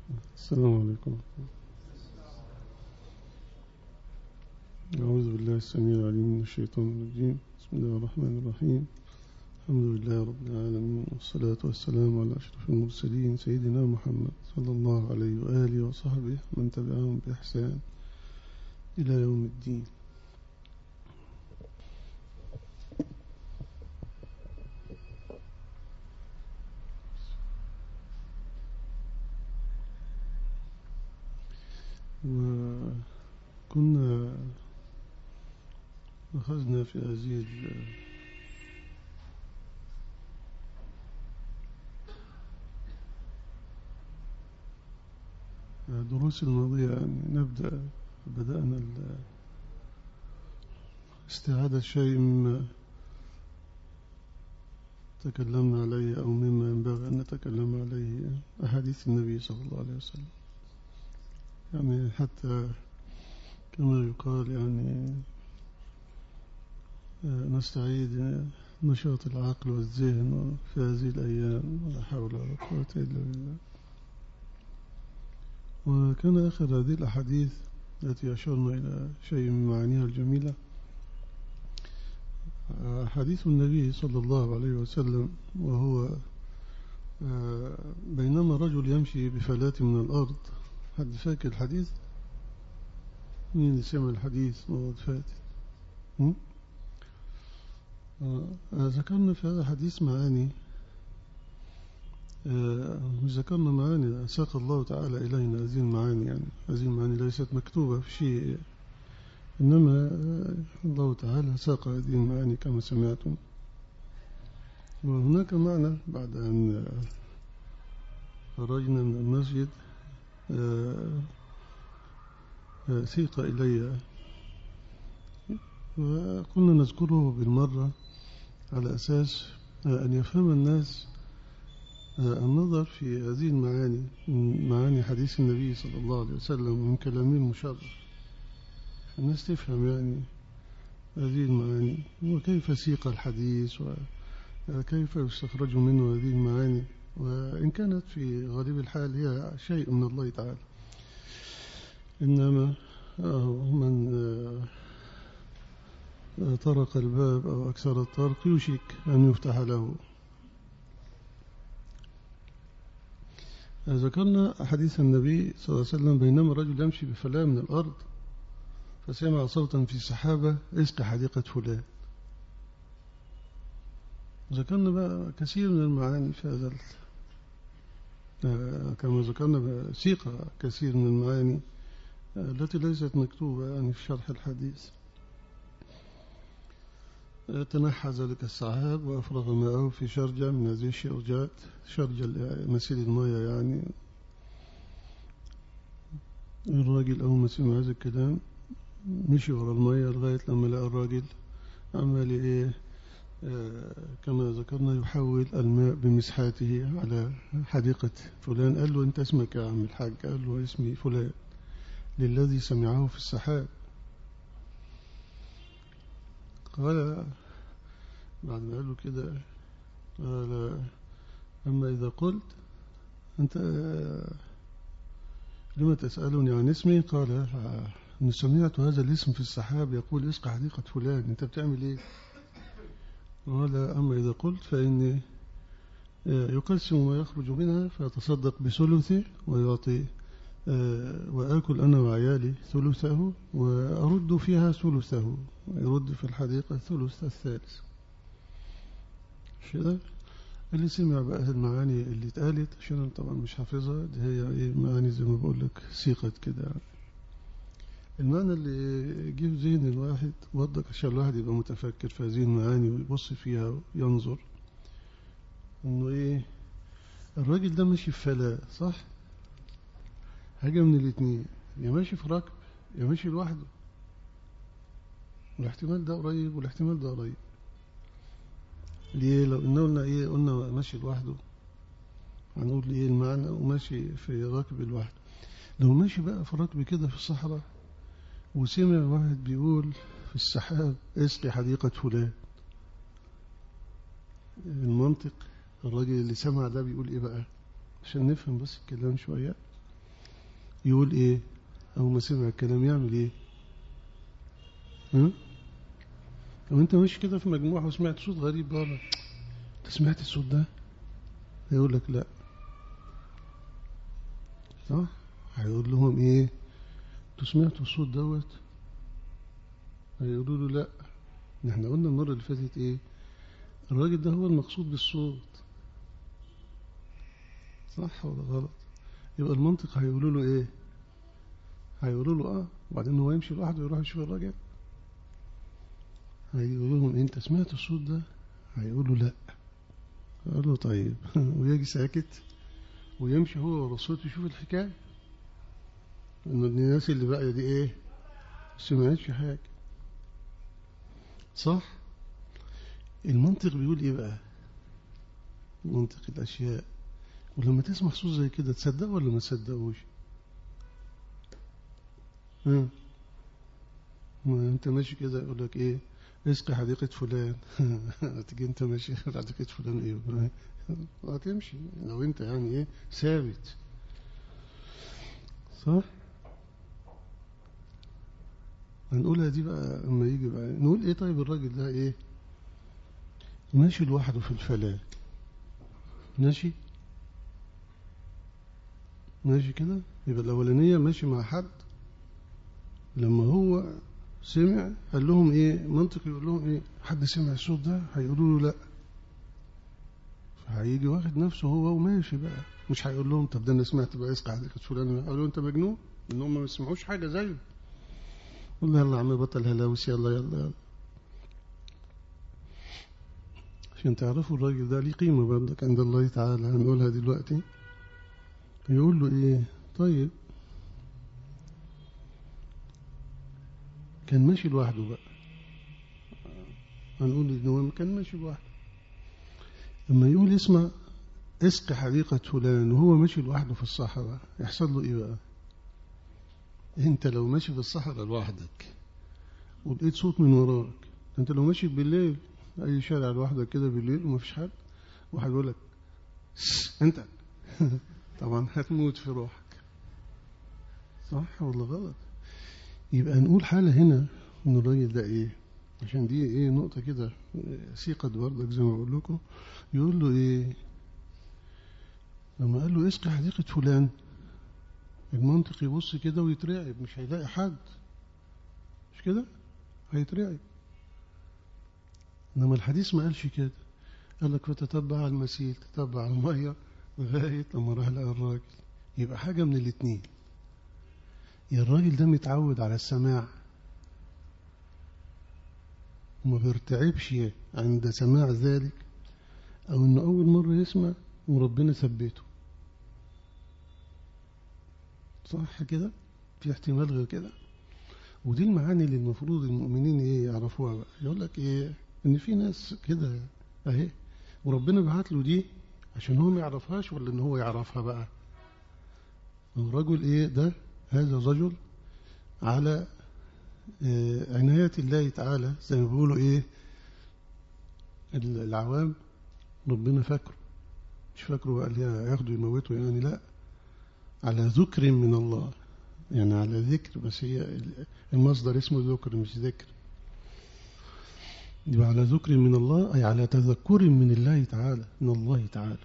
السلام عليكم أعوذ بالله السميع العليم من الشيطان الرجيم بسم الله الرحمن الرحيم الحمد لله رب العالمين والصلاة والسلام على أشرف المرسلين سيدنا محمد صلى الله عليه وآله وصحبه من تبعهم بإحسان إلى يوم الدين وكنا أخذنا في هذه الدروس الماضية يعني نبدأ بدأنا استعادة شيء مما تكلمنا عليه أو مما ينبغي أن نتكلم عليه أحاديث النبي صلى الله عليه وسلم يعني حتى كما يقال يعني نستعيد نشاط العقل والذهن في هذه الأيام ولا حول ولا قوة إلا بالله وكان آخر هذه الأحاديث التي أشرنا إلى شيء من معانيها الجميلة حديث النبي صلى الله عليه وسلم وهو بينما رجل يمشي بفلاة من الأرض حد فاكر الحديث مين اللي سمع الحديث مرة فاتت ذكرنا في هذا الحديث معاني ذكرنا معاني ساق الله تعالى إلينا هذه المعاني يعني هذه المعاني ليست مكتوبة في شيء إنما الله تعالى ساق هذه المعاني كما سمعتم وهناك معنى بعد أن خرجنا من المسجد سيق إلي وقلنا نذكره بالمرة على أساس أن يفهم الناس النظر في هذه المعاني من معاني حديث النبي صلى الله عليه وسلم ومن كلامه المشرف الناس تفهم يعني هذه المعاني وكيف سيق الحديث وكيف يستخرج منه هذه المعاني وإن كانت في غالب الحال هي شيء من الله تعالى إنما من طرق الباب أو أكثر الطرق يوشك أن يفتح له ذكرنا حديث النبي صلى الله عليه وسلم بينما رجل يمشي بفلاة من الأرض فسمع صوتا في سحابة اسق حديقة فلان ذكرنا بقى كثير من المعاني في هذا كما ذكرنا سيق كثير من المعاني التي ليست مكتوبة يعني في شرح الحديث تنحى ذلك السحاب وأفرغ ماءه في شرجة من هذه الشرجات شرجة مسيل الماء يعني الراجل أول ما سمع هذا الكلام مشي ورا الماء لغاية لما لقى الراجل عمال إيه آه كما ذكرنا يحول الماء بمسحاته على حديقة فلان قال له أنت اسمك يا عم الحاج قال له اسمي فلان للذي سمعه في السحاب قال بعد ما قال له كده قال أما إذا قلت أنت لما تسألني عن اسمي قال أن سمعت هذا الاسم في السحاب يقول اسق حديقة فلان أنت بتعمل إيه قال أما إذا قلت فإني يقسم ما يخرج منها فيتصدق بثلثه ويعطي وآكل أنا وعيالي ثلثه وأرد فيها ثلثه يرد في الحديقة الثلث الثالث كده اللي سمع بقى المعاني اللي اتقالت عشان أنا طبعا مش حافظها دي هي ايه معاني زي ما بقول لك سيقت كده المعنى اللي جه في ذهن الواحد وضك عشان الواحد يبقى متفكر في هذه المعاني ويبص فيها وينظر انه ايه الراجل ده ماشي في فلاة صح حاجة من الاثنين يا ماشي في ركب يا ماشي لوحده والاحتمال ده قريب والاحتمال ده قريب ليه لو إن قلنا إيه قلنا ماشي لوحده هنقول إيه المعنى وماشي في ركب لوحده لو ماشي بقى في ركب كده في الصحراء وسمع واحد بيقول في السحاب اسقي حديقة فلان المنطق الراجل اللي سمع ده بيقول إيه بقى عشان نفهم بس الكلام شوية يقول إيه أول ما سمع الكلام يعمل إيه ها لو أنت ماشي كده في مجموعة وسمعت صوت غريب بره أنت سمعت الصوت ده يقول لك لا صح هيقول لهم إيه أنتوا سمعتوا الصوت دوت هيقولوا له لا احنا قلنا المرة اللي فاتت ايه الراجل ده هو المقصود بالصوت صح ولا غلط يبقى المنطق هيقولوا له ايه هيقولوا له اه وبعدين هو يمشي لوحده يروح يشوف الراجل هيقولوا لهم انت سمعت الصوت ده هيقولوا لا قال له طيب ويجي ساكت ويمشي هو ورا الصوت يشوف الحكايه ان الناس اللي بقى دي ايه سمعتش حاجه صح المنطق بيقول ايه بقى منطق الاشياء ولما تسمع صوت زي كده تصدقه ولا ما تصدقوش ها ما انت ماشي كده يقول لك ايه اسقي حديقة فلان تيجي انت ماشي في حديقة فلان ايه هتمشي لو انت يعني ايه ثابت صح هنقولها دي بقى اما يجي بقى نقول ايه طيب الراجل ده ايه ماشي لوحده في الفلاة ماشي ماشي كده يبقى الأولانية ماشي مع حد لما هو سمع قال لهم ايه منطق يقول لهم ايه حد سمع الصوت ده هيقولوا له لا فهيجي واخد نفسه هو وماشي بقى مش هيقول لهم طب ده انا سمعت بقى اسقى حديقة فلان قالوا انت مجنون ان هم ما يسمعوش حاجة زيه والله يلا يا عم بطل هلاوس يلا يلا يلا عشان تعرفوا الراجل ده ليه قيمة برضك عند الله تعالى هنقولها دلوقتي يقول له ايه طيب كان ماشي لوحده بقى هنقول ان هو كان ماشي لوحده لما يقول اسمع اسقي حديقة فلان وهو ماشي لوحده في الصحراء يحصل له ايه بقى انت لو ماشي في الصحراء لوحدك ولقيت صوت من وراك انت لو ماشي بالليل اي شارع لوحدك كده بالليل ومفيش حد واحد يقول لك انت طبعا هتموت في روحك صح ولا غلط يبقى نقول حالة هنا ان الراجل ده ايه عشان دي ايه نقطة كده سيقة برضك زي ما بقول لكم يقول له ايه لما قال له اسقي حديقة فلان المنطق يبص كده ويترعب مش هيلاقي حد مش كده هيترعب انما الحديث ما قالش كده قال لك فتتبع المسيل تتبع الميه لغايه لما راح لقى الراجل يبقى حاجه من الاثنين يا الراجل ده متعود على السماع وما بيرتعبش عند سماع ذلك او انه اول مره يسمع وربنا ثبته صح كده في احتمال غير كده ودي المعاني اللي المفروض المؤمنين ايه يعرفوها بقى يقول لك ايه ان في ناس كده اهي وربنا بعت له دي عشان هو ما يعرفهاش ولا ان هو يعرفها بقى الرجل ايه ده هذا الرجل على آه عناية الله تعالى زي ما بيقولوا ايه العوام ربنا فاكره مش فاكره بقى اللي هياخده يموته يعني لا على ذكر من الله يعني على ذكر بس هي المصدر اسمه ذكر مش ذكر يبقى على ذكر من الله أي على تذكر من الله تعالى من الله تعالى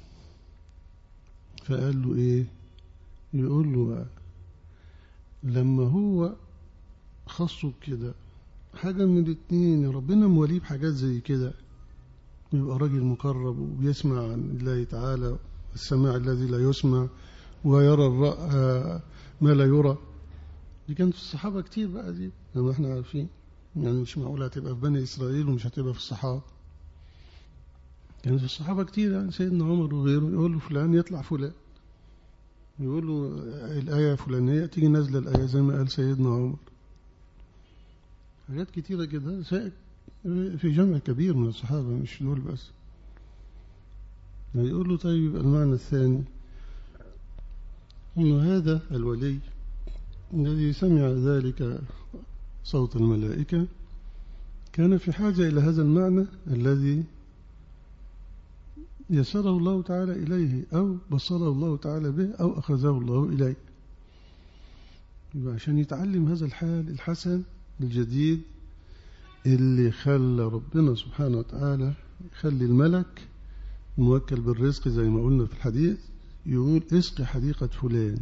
فقال له إيه يقول له بقى لما هو خصه بكده حاجة من الاتنين ربنا موليه بحاجات زي كده يبقى راجل مقرب وبيسمع عن الله تعالى السماع الذي لا يسمع ويرى ما لا يرى دي كانت في الصحابة كتير بقى دي زي ما احنا عارفين يعني مش معقولة هتبقى في بني إسرائيل ومش هتبقى في الصحابة كانت في الصحابة كتير يعني سيدنا عمر وغيره يقول له فلان يطلع فلان يقول له الآية فلانية تيجي نازلة الآية زي ما قال سيدنا عمر حاجات كتيرة كده في جمع كبير من الصحابة مش دول بس يقول له طيب المعنى الثاني أن هذا الولي الذي سمع ذلك صوت الملائكة كان في حاجة إلى هذا المعنى الذي يسره الله تعالى إليه أو بصره الله تعالى به أو أخذه الله إليه يبقى عشان يتعلم هذا الحال الحسن الجديد اللي خلى ربنا سبحانه وتعالى يخلي الملك الموكل بالرزق زي ما قلنا في الحديث يقول اسقي حديقة فلان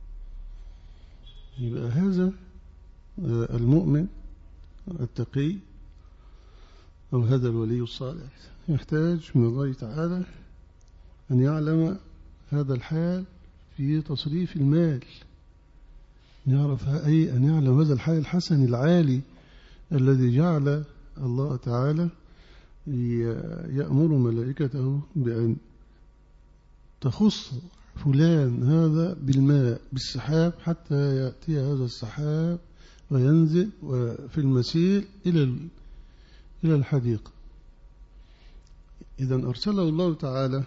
يبقى هذا المؤمن التقي أو هذا الولي الصالح يحتاج من الله تعالى أن يعلم هذا الحال في تصريف المال يعرف أي أن يعلم هذا الحال الحسن العالي الذي جعل الله تعالى يأمر ملائكته بأن تخص فلان هذا بالماء بالسحاب حتى يأتي هذا السحاب وينزل في المسير إلى إلى الحديقة إذا أرسله الله تعالى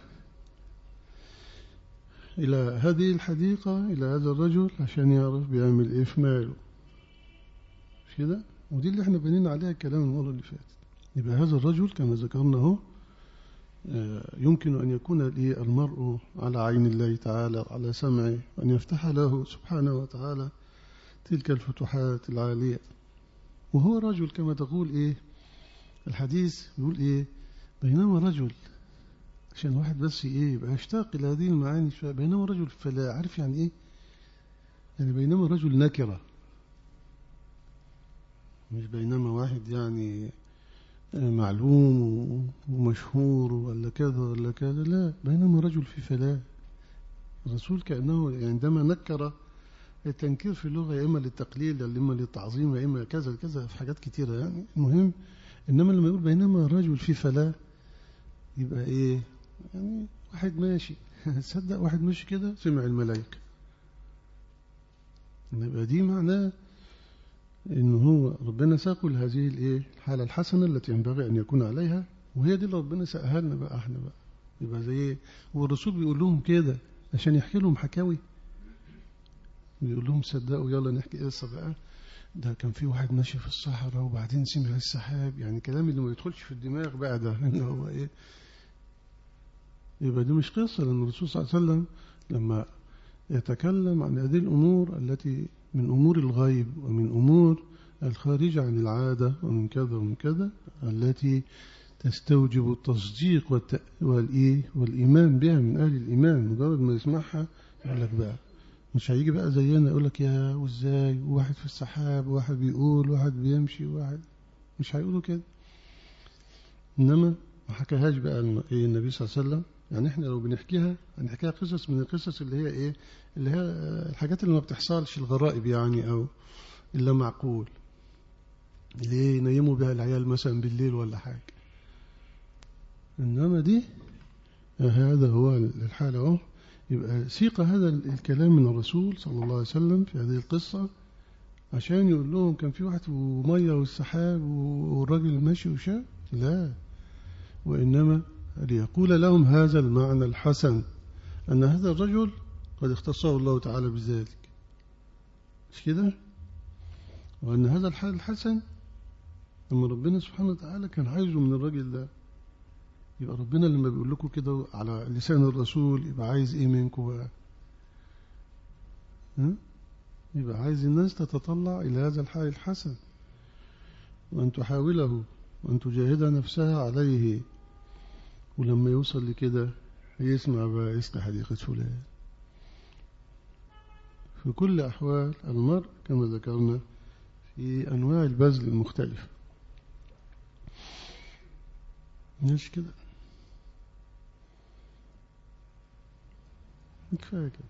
إلى هذه الحديقة إلى هذا الرجل عشان يعرف بيعمل إيه في ماله مش كده ودي اللي احنا بنينا عليها الكلام المرة اللي فاتت يبقى هذا الرجل كما ذكرنا هو يمكن أن يكون المرء على عين الله تعالى على سمعه أن يفتح له سبحانه وتعالى تلك الفتوحات العالية وهو رجل كما تقول إيه الحديث يقول إيه بينما رجل عشان واحد بس إيه يبقى يشتاق إلى هذه المعاني شوية بينما رجل فلا عارف يعني إيه يعني بينما رجل نكرة مش بينما واحد يعني معلوم ومشهور ولا كذا ولا كذا لا بينما رجل في فلاة الرسول كأنه عندما نكر التنكير في اللغة يا إما للتقليل يا إما للتعظيم يا إما كذا كذا في حاجات كتيرة يعني المهم إنما لما يقول بينما رجل في فلاة يبقى إيه يعني واحد ماشي تصدق واحد ماشي كده سمع الملائكة يبقى دي معناه إن هو ربنا ساقه لهذه الإيه الحالة الحسنة التي ينبغي أن يكون عليها وهي دي اللي ربنا ساقها لنا بقى احنا بقى يبقى زي إيه والرسول بيقول لهم كده عشان يحكي لهم حكاوي بيقول لهم صدقوا يلا نحكي قصة بقى ده كان في واحد ماشي في الصحراء وبعدين سمع السحاب يعني كلام اللي ما يدخلش في الدماغ بقى ده إن هو إيه يبقى دي مش قصة لأن الرسول صلى الله عليه وسلم لما يتكلم عن هذه الأمور التي من أمور الغيب ومن أمور الخارجة عن العادة ومن كذا ومن كذا التي تستوجب التصديق والت... والإيه والإيمان بها من أهل الإيمان مجرد ما يسمعها يقول لك بقى مش هيجي بقى زينا يقول لك يا وازاي واحد في السحاب واحد بيقول واحد بيمشي واحد مش هيقولوا كده إنما ما حكاهاش بقى إيه النبي صلى الله عليه وسلم يعني احنا لو بنحكيها هنحكيها قصص من القصص اللي هي ايه اللي هي الحاجات اللي ما بتحصلش الغرائب يعني او الا معقول ليه ينيموا بها العيال مثلا بالليل ولا حاجه انما دي هذا هو الحاله اهو يبقى سيق هذا الكلام من الرسول صلى الله عليه وسلم في هذه القصه عشان يقول لهم كان في واحد وميه والسحاب والراجل ماشي وشاف لا وانما ليقول لهم هذا المعنى الحسن أن هذا الرجل قد اختصه الله تعالى بذلك مش كده وأن هذا الحال الحسن لما ربنا سبحانه وتعالى كان عايزه من الراجل ده يبقى ربنا لما بيقول لكم كده على لسان الرسول يبقى عايز ايه منكم بقى ها؟ يبقى عايز الناس تتطلع إلى هذا الحال الحسن وأن تحاوله وأن تجاهد نفسها عليه ولما يوصل لكده يسمع بقى اسم حديقة فلان في كل أحوال المرء كما ذكرنا في أنواع البذل المختلفة مش كده كفاية كده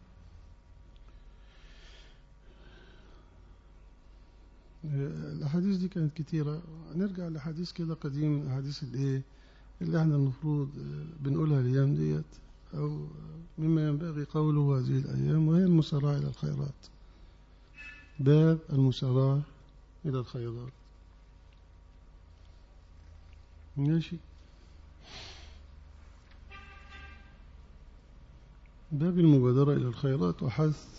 الأحاديث دي كانت كتيرة نرجع لحديث كده قديم أحاديث الإيه اللي احنا المفروض بنقولها الأيام ديت أو مما ينبغي قوله هذه الأيام وهي المسارعة إلى الخيرات باب المسارعة إلى الخيرات ماشي باب المبادرة إلى الخيرات وحث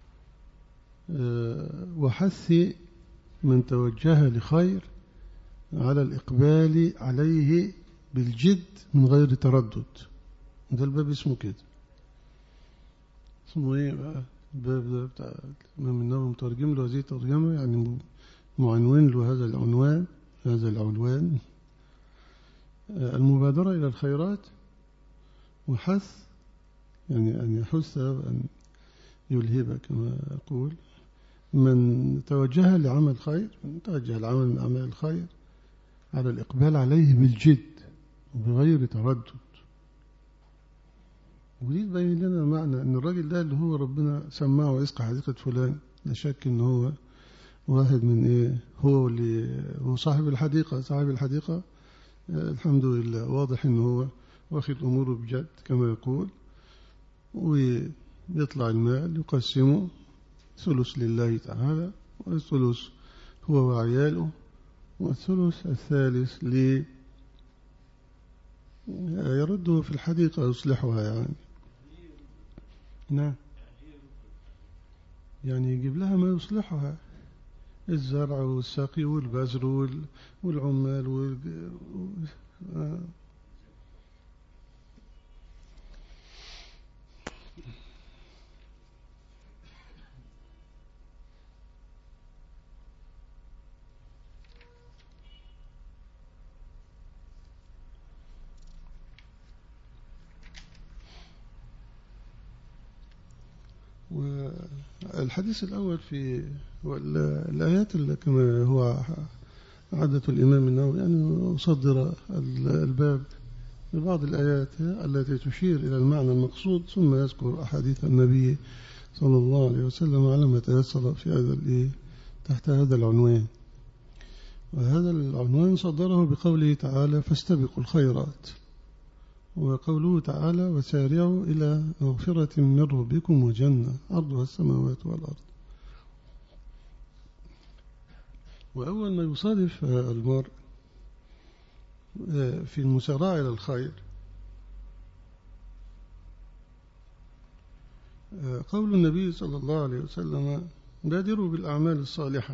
وحث من توجه لخير على الإقبال عليه بالجد من غير تردد ده الباب اسمه كده اسمه ايه بقى الباب ده بتاع الإمام النووي مترجم له هذه الترجمة يعني معنون له هذا العنوان هذا العنوان المبادرة إلى الخيرات وحث يعني أن يحث أن يلهب كما أقول من توجه لعمل خير من توجه لعمل من أعمال الخير على الإقبال عليه بالجد وبغير تردد ودي تبين لنا معنى أن الراجل ده اللي هو ربنا سماه ويسقى حديقة فلان لا شك أن هو واحد من إيه هو اللي هو صاحب الحديقة صاحب الحديقة الحمد لله واضح أنه هو واخد أموره بجد كما يقول ويطلع المال يقسمه ثلث لله تعالى والثلث هو وعياله والثلث الثالث ل يرده في الحديقة يصلحها يعني نعم يعني يجيب لها ما يصلحها الزرع والسقي والبذر والعمال وال... والحديث الأول في الآيات اللي كما هو عادة الإمام النووي يعني يصدر الباب ببعض الآيات التي تشير إلى المعنى المقصود ثم يذكر أحاديث النبي صلى الله عليه وسلم على ما تيسر في هذا تحت هذا العنوان وهذا العنوان صدره بقوله تعالى فاستبقوا الخيرات وقوله تعالى وسارعوا إلى مغفرة من ربكم وجنة أرضها السماوات والأرض وأول ما يصادف المرء في المسارعة إلى الخير قول النبي صلى الله عليه وسلم بادروا بالأعمال الصالحة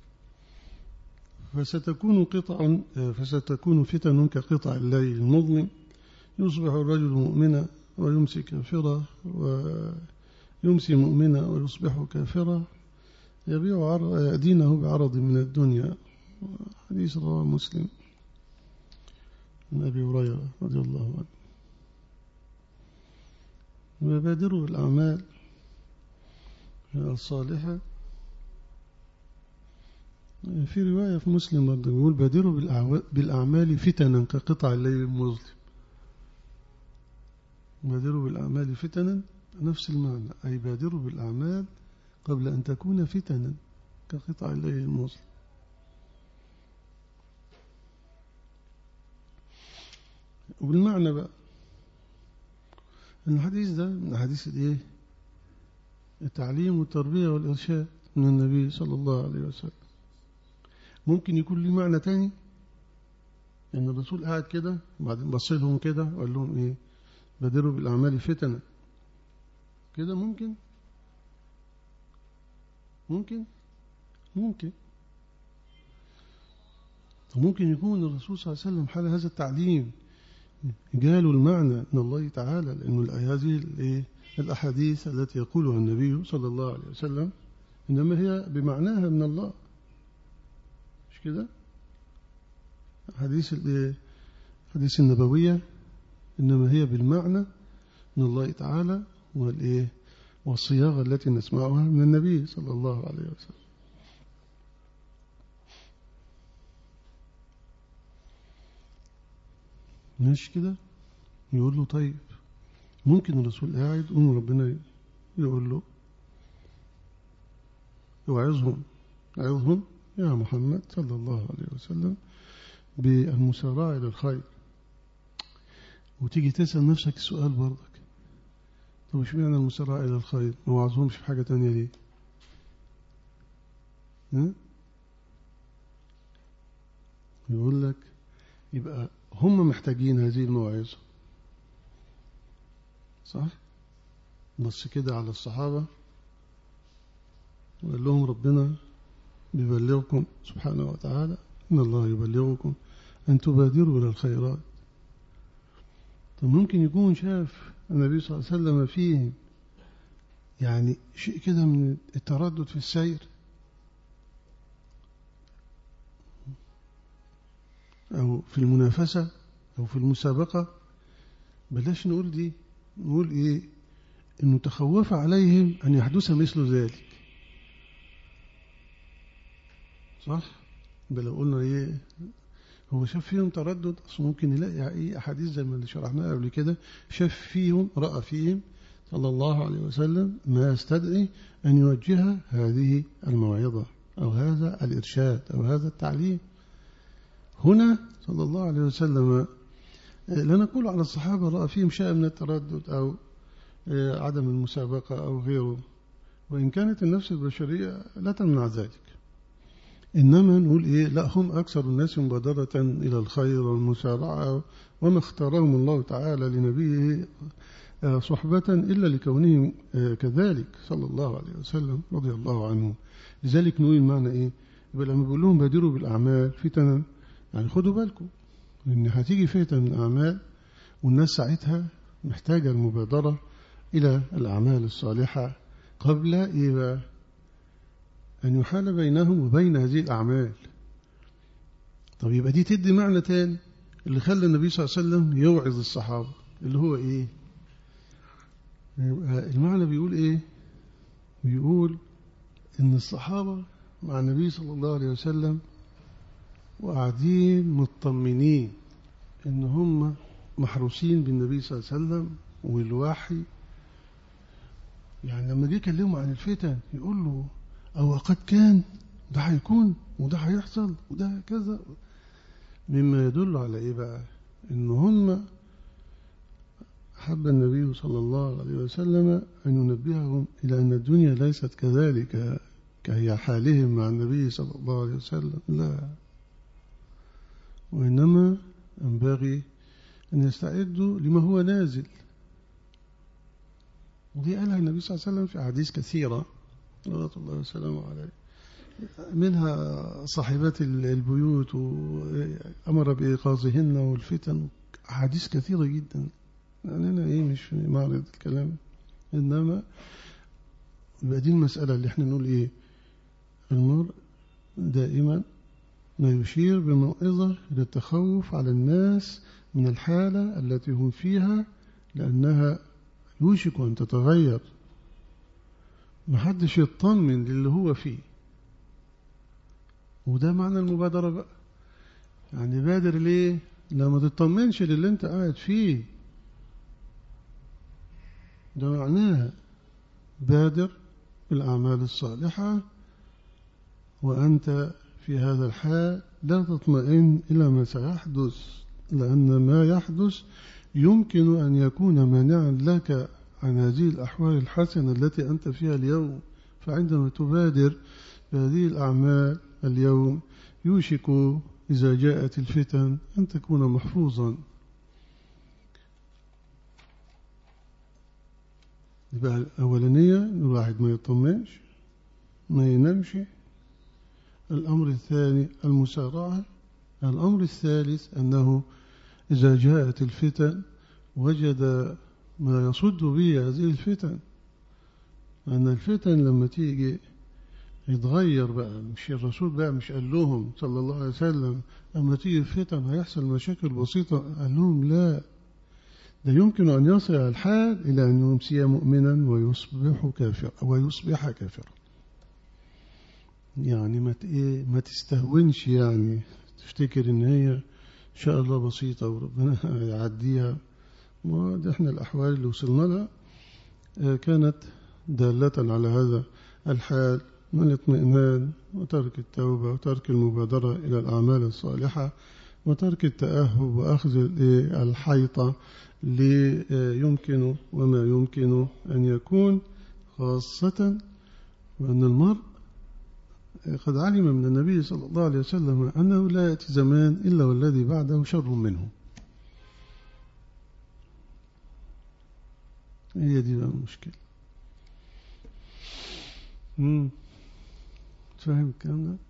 فستكون قطع فستكون فتن كقطع الليل المظلم يصبح الرجل مؤمنا ويمسي كافرا ويمسي مؤمنا ويصبح كافرا يبيع دينه بعرض من الدنيا حديث رواه مسلم من أبي هريرة رضي الله عنه ويبادروا بالأعمال الصالحة في رواية في مسلم برضه يقول بادروا بالأعمال فتنا كقطع الليل المظلم بادروا بالأعمال فتنا نفس المعنى أي بادروا بالأعمال قبل أن تكون فتنا كقطع الليل المظلم وبالمعنى بقى الحديث ده من حديث الايه التعليم والتربية والإرشاد من النبي صلى الله عليه وسلم ممكن يكون له معنى تاني ان الرسول قاعد كده وبعدين بص لهم كده وقال لهم ايه بادروا بالاعمال فتنه كده ممكن ممكن ممكن ممكن يكون الرسول صلى الله عليه وسلم حال هذا التعليم جاله المعنى من الله تعالى لأنه هذه الأحاديث التي يقولها النبي صلى الله عليه وسلم إنما هي بمعناها من الله مش كده حديث الحديث النبوية إنما هي بالمعنى من الله تعالى والإيه والصياغة التي نسمعها من النبي صلى الله عليه وسلم مش كده يقول له طيب ممكن الرسول قاعد قوم ربنا يقول له يوعظهم يعظهم يا محمد صلى الله عليه وسلم بالمسارعة إلى الخير وتيجي تسأل نفسك السؤال برضك طب مش معنى المسارعة إلى الخير ما وعظهمش في حاجة تانية ليه ها؟ يقول لك يبقى هم محتاجين هذه الموعظة صح بص كده على الصحابة وقال لهم ربنا بيبلغكم سبحانه وتعالى إن الله يبلغكم أن تبادروا إلى الخيرات طب ممكن يكون شاف النبي صلى الله عليه وسلم فيهم يعني شيء كده من التردد في السير أو في المنافسة أو في المسابقة بلاش نقول دي نقول إيه إنه تخوف عليهم أن يحدث مثل ذلك صح بل لو قلنا إيه هو شاف فيهم تردد أصل ممكن يلاقي إيه أحاديث زي ما اللي شرحناها قبل كده شاف فيهم رأى فيهم صلى الله عليه وسلم ما يستدعي أن يوجه هذه الموعظة أو هذا الإرشاد أو هذا التعليم هنا صلى الله عليه وسلم لا نقول على الصحابة رأى فيهم شيء من التردد أو عدم المسابقة أو غيره وإن كانت النفس البشرية لا تمنع ذلك إنما نقول إيه لا هم أكثر الناس مبادرة إلى الخير والمسارعة وما اختارهم الله تعالى لنبيه صحبة إلا لكونهم كذلك صلى الله عليه وسلم رضي الله عنه لذلك نقول معنى إيه يبقى لما بيقول لهم بادروا بالأعمال فتنا يعني خدوا بالكم لأن هتيجي فتن من الأعمال والناس ساعتها محتاجة المبادرة إلى الأعمال الصالحة قبل إيه أن يحال بينهم وبين هذه الأعمال طب يبقى دي تدي معنى تاني اللي خلى النبي صلى الله عليه وسلم يوعظ الصحابة اللي هو إيه يبقى المعنى بيقول إيه بيقول إن الصحابة مع النبي صلى الله عليه وسلم وقاعدين مطمنين إن هم محروسين بالنبي صلى الله عليه وسلم والوحي يعني لما جه يكلموا عن الفتن يقول له أو قد كان ده هيكون وده هيحصل وده كذا مما يدل على إيه بقى إن هم حب النبي صلى الله عليه وسلم أن ينبههم إلى أن الدنيا ليست كذلك كهي حالهم مع النبي صلى الله عليه وسلم لا وإنما ينبغي أن يستعدوا لما هو نازل ودي قالها النبي صلى الله عليه وسلم في أحاديث كثيرة صلوات الله وسلامه عليه منها صاحبات البيوت وأمر بإيقاظهن والفتن أحاديث كثيرة جدا يعني أنا إيه مش في معرض الكلام إنما يبقى دي المسألة اللي احنا نقول إيه المرء دائما ما يشير بموعظة للتخوف على الناس من الحالة التي هم فيها لأنها يوشك أن تتغير محدش يطمن للي هو فيه وده معنى المبادرة بقى يعني بادر ليه لا ما تطمنش للي انت قاعد فيه ده معناها بادر بالأعمال الصالحة وأنت في هذا الحال لا تطمئن إلى ما سيحدث لأن ما يحدث يمكن أن يكون مانعا لك عن هذه الأحوال الحسنة التي أنت فيها اليوم فعندما تبادر بهذه الأعمال اليوم يوشك إذا جاءت الفتن أن تكون محفوظا يبقى الأولانية الواحد ما يطمنش ما ينامش الأمر الثاني المسارعة الأمر الثالث أنه إذا جاءت الفتن وجد ما يصد به هذه الفتن أن الفتن لما تيجي يتغير بقى مش الرسول بقى مش قال لهم صلى الله عليه وسلم أما تيجي الفتن هيحصل مشاكل بسيطة قال لهم لا ده يمكن أن يصل الحال إلى أن يمسي مؤمنا ويصبح كافرا ويصبح كافرا يعني ما إيه ما تستهونش يعني تفتكر إن هي إن شاء الله بسيطة وربنا يعديها وده احنا الأحوال اللي وصلنا لها كانت دالة على هذا الحال من الاطمئنان وترك التوبة وترك المبادرة إلى الأعمال الصالحة وترك التأهب وأخذ الحيطة ليمكن وما يمكن أن يكون خاصة وأن المرء قد علم من النبي صلى الله عليه وسلم أنه لا يأتي زمان إلا والذي بعده شر منه هي دي بقى المشكلة امم فاهم الكلام ده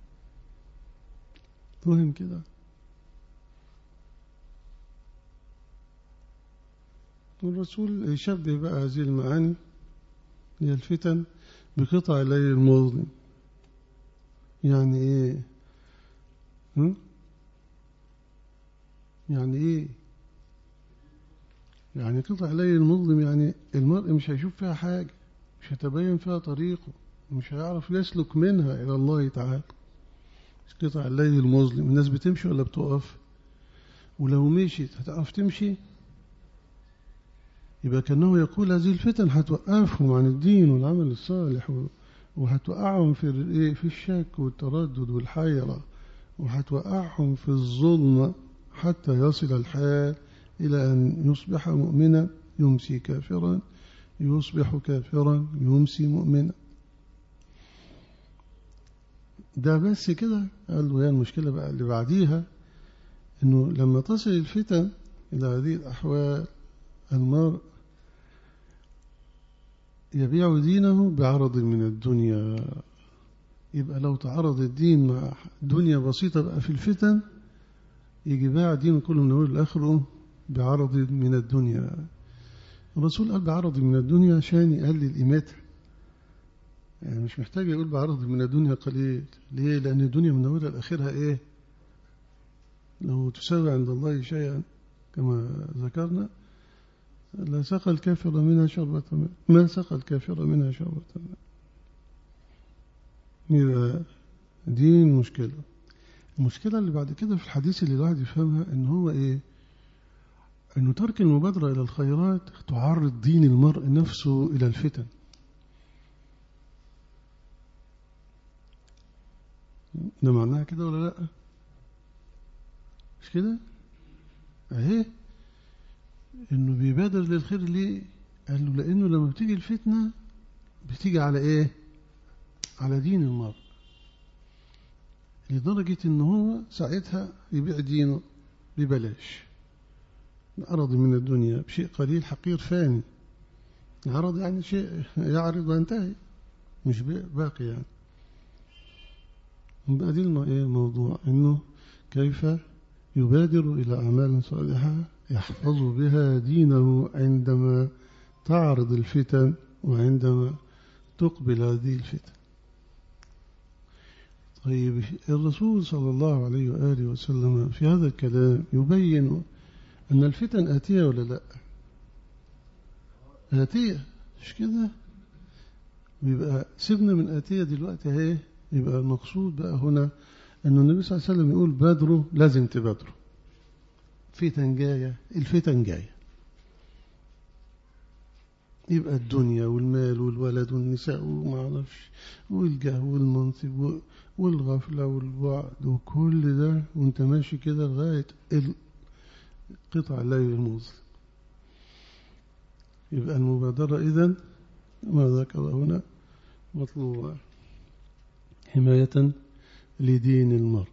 فاهم كده والرسول يشبه بقى هذه المعاني هي الفتن بقطع الليل المظلم يعني ايه هم؟ يعني ايه يعني قطع الليل المظلم يعني المرء مش هيشوف فيها حاجة مش هتبين فيها طريقه مش هيعرف يسلك منها إلى الله تعالى قطع الليل المظلم الناس بتمشي ولا بتقف ولو مشيت هتعرف تمشي يبقى كأنه يقول هذه الفتن هتوقفهم عن الدين والعمل الصالح وهتوقعهم في في الشك والتردد والحيرة وهتوقعهم في الظلمة حتى يصل الحال إلى أن يصبح مؤمنا يمسي كافرا يصبح كافرا يمسي مؤمنا ده بس كده قال له هي المشكلة بقى اللي بعديها انه لما تصل الفتن الى هذه الاحوال المرء يبيع دينه بعرض من الدنيا يبقى لو تعرض الدين مع دنيا بسيطة بقى في الفتن يجي باع دينه كله من أول لآخره بعرض من الدنيا الرسول قال بعرض من الدنيا عشان يقلل قيمتها يعني مش محتاج يقول بعرض من الدنيا قليل ليه لأن الدنيا من أولها لآخرها إيه لو تساوي عند الله شيئا كما ذكرنا لا سقى الكافر منها شربة ماء ما سقى الكافر منها شربة ماء يبقى دي المشكلة المشكلة اللي بعد كده في الحديث اللي الواحد يفهمها ان هو ايه انه ترك المبادرة الى الخيرات تعرض دين المرء نفسه الى الفتن ده معناها كده ولا لا مش كده اهي انه بيبادر للخير ليه قال له لانه لما بتيجي الفتنة بتيجي على ايه على دين المرء لدرجة ان هو ساعتها يبيع دينه ببلاش عرض من الدنيا بشيء قليل حقير فاني عرض يعني شيء يعرض وينتهي مش باقي يعني بقى دي الموضوع انه كيف يبادر إلى أعمال صالحة يحفظ بها دينه عندما تعرض الفتن وعندما تقبل هذه الفتن طيب الرسول صلى الله عليه وآله وسلم في هذا الكلام يبين أن الفتن آتية ولا لا آتية مش كده يبقى سيبنا من آتية دلوقتي اهي يبقى المقصود بقى هنا أن النبي صلى الله عليه وسلم يقول بادروا لازم تبادروا فتن جاية الفتن جاية يبقى الدنيا والمال والولد والنساء وما اعرفش والجاه والمنصب والغفلة والبعد وكل ده وانت ماشي كده لغاية قطع الليل المظلم يبقى المبادرة إذن ما ذكر هنا مطلوبة حماية لدين المرء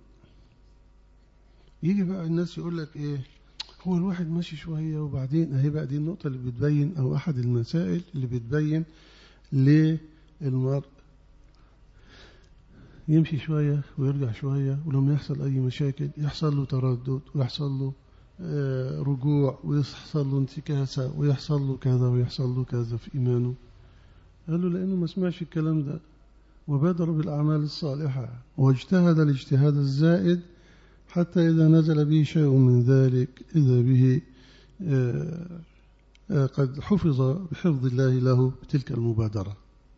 يجي بقى الناس يقول لك ايه هو الواحد ماشي شوية وبعدين اهي بقى دي النقطة اللي بتبين او احد المسائل اللي بتبين للمرء يمشي شوية ويرجع شوية ولما يحصل اي مشاكل يحصل له تردد ويحصل له رجوع ويحصل له انتكاسة ويحصل له كذا ويحصل له كذا في إيمانه قال له لأنه ما سمعش الكلام ده وبادر بالأعمال الصالحة واجتهد الاجتهاد الزائد حتى إذا نزل به شيء من ذلك إذا به قد حفظ بحفظ الله له بتلك المبادرة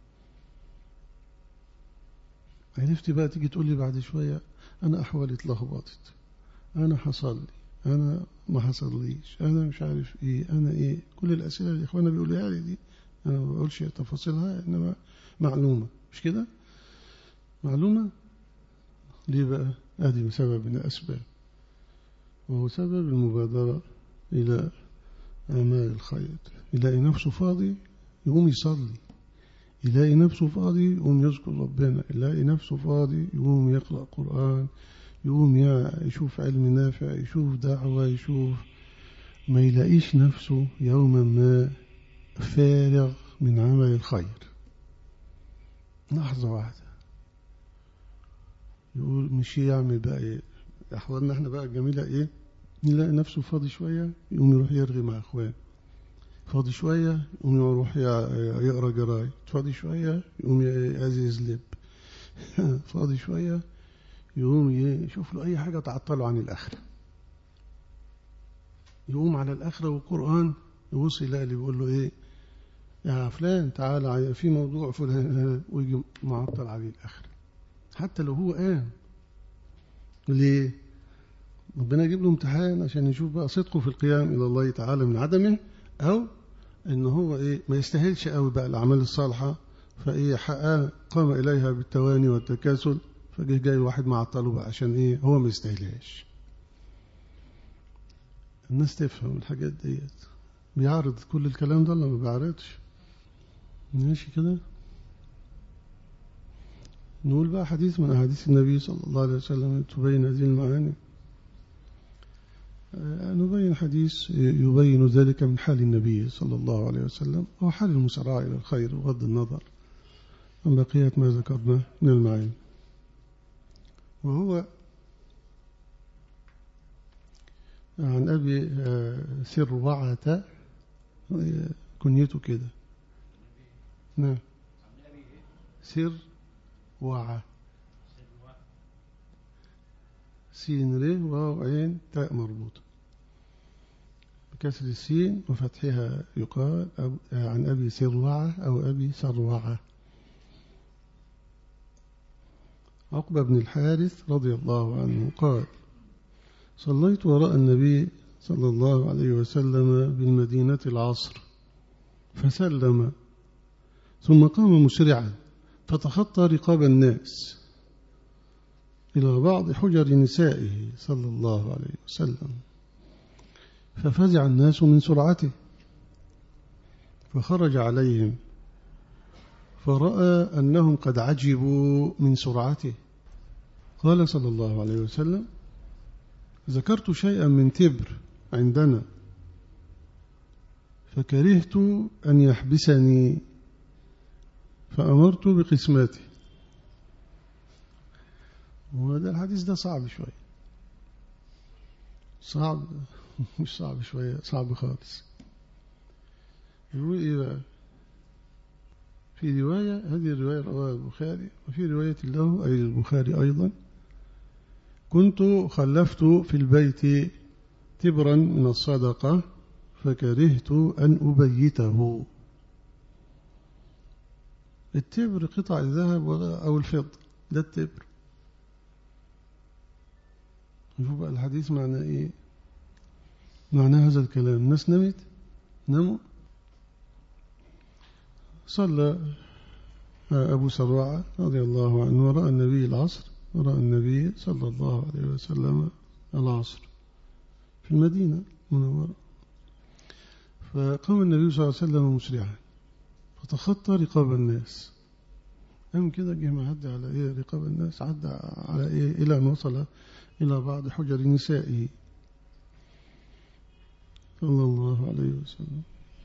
عرفت بقى تيجي تقول لي بعد شوية أنا أحوالي اتلخبطت أنا حصل لي أنا ما حصليش أنا مش عارف إيه أنا إيه كل الأسئلة اللي إخوانا بيقولها لي دي أنا ما بقولش تفاصيلها إنما معلومة مش كده معلومة ليه بقى هذه سبب من الأسباب وهو سبب المبادرة إلى أعمال الخير يلاقي نفسه فاضي يقوم يصلي يلاقي نفسه فاضي يقوم يذكر ربنا يلاقي نفسه فاضي يقوم يقرأ قرآن يقوم يشوف علم نافع يشوف دعوة يشوف ما يلاقيش نفسه يوما ما فارغ من عمل الخير لحظة واحدة يقول مش يعمل بقى ايه احوالنا احنا بقى الجميلة ايه نلاقي نفسه فاضي شوية يقوم يروح يرغي مع اخوان فاضي شوية يقوم يروح يقرأ جرايد فاضي شوية يقوم يأزيز لب فاضي شوية يقوم يشوف له أي حاجة تعطله عن الآخرة يقوم على الآخرة والقرآن يبص يلاقي اللي بيقول له إيه يا فلان تعالى في موضوع فلان ويجي معطل عليه الآخرة حتى لو هو قام ليه؟ ربنا يجيب له امتحان عشان يشوف بقى صدقه في القيام إلى الله تعالى من عدمه أو إن هو إيه ما يستاهلش قوي بقى الأعمال الصالحة فإيه حقق قام إليها بالتواني والتكاسل فجه جاي واحد معطله بقى عشان إيه هو ما يستاهلهاش الناس تفهم الحاجات ديت بيعرض كل الكلام ده ولا ما بيعرضش ماشي كده نقول بقى حديث من أحاديث النبي صلى الله عليه وسلم تبين هذه المعاني نبين حديث يبين ذلك من حال النبي صلى الله عليه وسلم أو حال المسارعة إلى الخير بغض النظر عن بقية ما ذكرنا من المعاني وهو عن أبي سروعة كنيته كده نعم سر وعى سين ر واو عين تاء مربوطة بكسر السين وفتحها يقال عن أبي سروعة أو أبي سروعة عقبة بن الحارث رضي الله عنه قال صليت وراء النبي صلى الله عليه وسلم بالمدينة العصر فسلم ثم قام مسرعا فتخطى رقاب الناس إلى بعض حجر نسائه صلى الله عليه وسلم ففزع الناس من سرعته فخرج عليهم فرأى أنهم قد عجبوا من سرعته قال صلى الله عليه وسلم ذكرت شيئا من تبر عندنا فكرهت أن يحبسني فأمرت بقسمته وهذا الحديث ده صعب شوية صعب مش صعب شوية صعب خالص يقول إيه بقى في رواية هذه الرواية رواها البخاري وفي رواية له أي البخاري أيضا كنت خلفت في البيت تبرا من الصدقة فكرهت أن أبيته التبر قطع الذهب أو الفضة ده التبر نشوف بقى الحديث معناه إيه معنى هذا الكلام الناس نمت نموا صلى أبو سروعة رضي الله عنه ورأى النبي العصر ورأى النبي صلى الله عليه وسلم العصر في المدينة المنورة فقام النبي صلى الله عليه وسلم مسرعا فتخطى رقاب الناس قام كده جه معدي على ايه رقاب الناس عدى على ايه الى ان وصل الى بعض حجر نسائه صلى الله عليه وسلم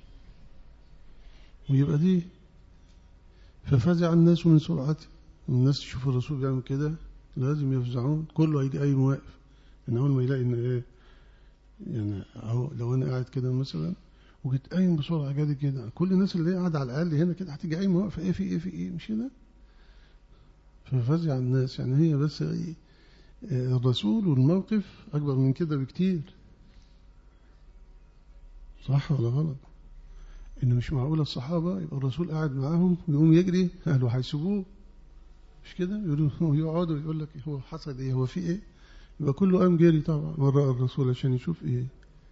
ويبقى دي ففزع الناس من سرعته الناس تشوف الرسول بيعمل كده لازم يفزعون كله هيجي أي واقف إن أول ما يلاقي إن إيه يعني أهو لو أنا قاعد كده مثلا وجيت قايم بسرعة جادي كده كل الناس اللي قاعدة على الأقل هنا كده هتيجي قايمة واقفة إيه في إيه في إيه مش كده ففزع الناس يعني هي بس إيه الرسول والموقف أكبر من كده بكتير صح ولا غلط إنه مش معقولة الصحابة يبقى الرسول قاعد معاهم ويقوم يجري أهله هيسيبوه مش كده يقولوا يقعدوا يقول لك هو حصل إيه هو في إيه يبقى كله قام جري طبعا وراء الرسول عشان يشوف إيه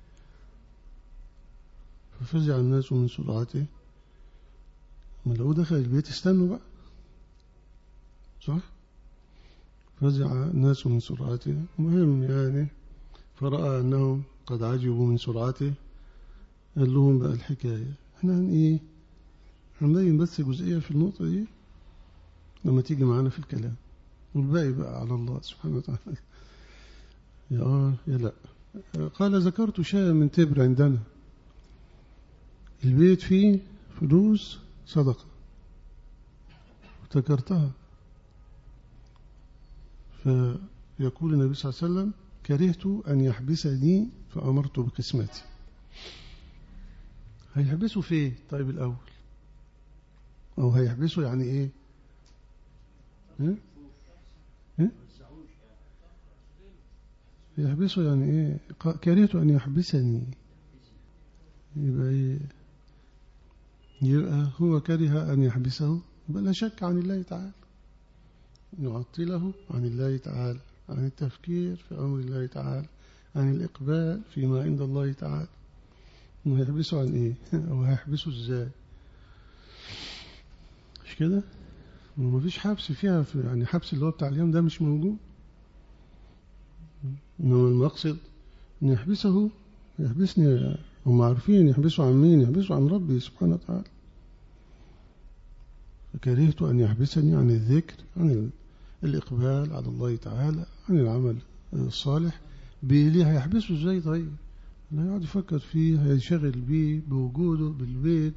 ففزع الناس من سرعته ما لو دخل البيت استنوا بقى صح فزع الناس من سرعته مهم يعني فرأى أنهم قد عجبوا من سرعته قال لهم بقى الحكاية احنا هن ايه هنبين بس جزئية في النقطة دي لما تيجي معانا في الكلام والباقي بقى على الله سبحانه وتعالى يا آه يا لا قال ذكرت شيئا من تبر عندنا البيت فيه فلوس صدقة افتكرتها فيقول النبي صلى الله عليه وسلم كرهت أن يحبسني فأمرت بقسمتي هيحبسه فين طيب الأول أو هيحبسه يعني إيه ها؟ ها؟ يحبسه يعني إيه كرهت أن يحبسني يبقى إيه يبقى هو كره أن يحبسه بل شك عن الله تعالى يعطله عن الله تعالى عن التفكير في أمر الله تعالى عن الإقبال فيما عند الله تعالى هيحبسه عن إيه أو هيحبسه إزاي مش كده ما فيش حبس فيها في يعني حبس اللي هو بتاع اليوم ده مش موجود إنما المقصد أن يحبسه يحبسني هم عارفين يحبسوا عن مين يحبسوا عن ربي سبحانه وتعالى فكرهت أن يحبسني عن الذكر عن الإقبال على الله تعالى عن العمل الصالح ليه هيحبسه ازاي طيب لا يقعد يفكر فيه هيشغل بيه بوجوده بالبيت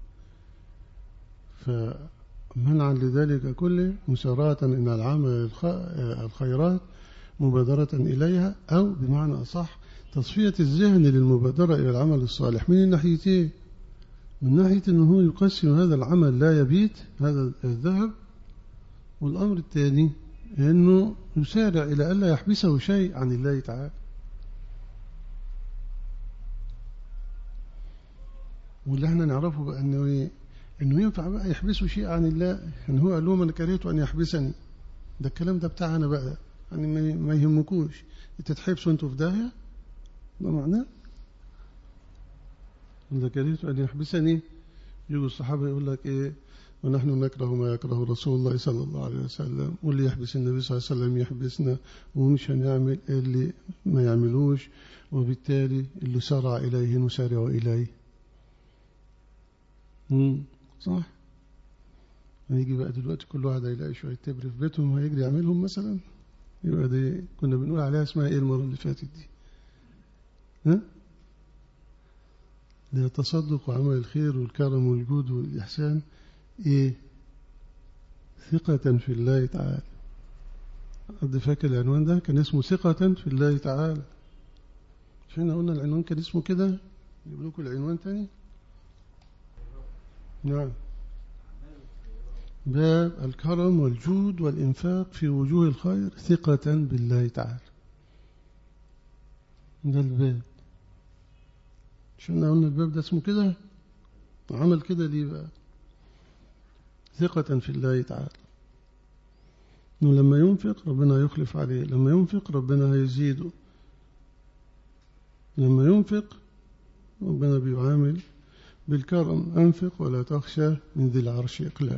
فمنعا لذلك كله مساراة إن العمل الخيرات مبادرة إليها أو بمعنى أصح تصفية الذهن للمبادرة إلى العمل الصالح من الناحيتين من ناحية أنه يقسم هذا العمل لا يبيت هذا الذهب والأمر الثاني أنه يسارع إلى ألا يحبسه شيء عن الله تعالى واللي احنا نعرفه بقى أنه إيه أنه ينفع بقى يحبسه شيء عن الله أنه هو قال لهم أنا كرهت أن يحبسني ده الكلام ده بتاعنا بقى يعني ما يهمكوش تتحبسوا انتوا في داهية ده معناه إذا كرهت أن يحبسني يجوا الصحابة يقول لك إيه ونحن نكره ما يكره رسول الله صلى الله عليه وسلم واللي يحبس النبي صلى الله عليه وسلم يحبسنا ومش هنعمل اللي ما يعملوش وبالتالي اللي سرع إليه نسارع إليه مم. صح هيجي بقى دلوقتي كل واحد هيلاقي شوية تبر في بيتهم هيجري يعملهم مثلا يبقى دي كنا بنقول عليها اسمها ايه المرة اللي فاتت دي ها ده التصدق وعمل الخير والكرم والجود والإحسان إيه ثقة في الله تعالى قد فاكر العنوان ده كان اسمه ثقة في الله تعالى مش احنا قلنا العنوان كان اسمه كده نجيب لكم العنوان تاني نعم باب الكرم والجود والإنفاق في وجوه الخير ثقة بالله تعالى ده الباب مش احنا قلنا الباب ده اسمه كده عمل كده ليه بقى ثقة في الله تعالى إنه لما ينفق ربنا يخلف عليه لما ينفق ربنا هيزيده لما ينفق ربنا بيعامل بالكرم أنفق ولا تخشى من ذي العرش إقلال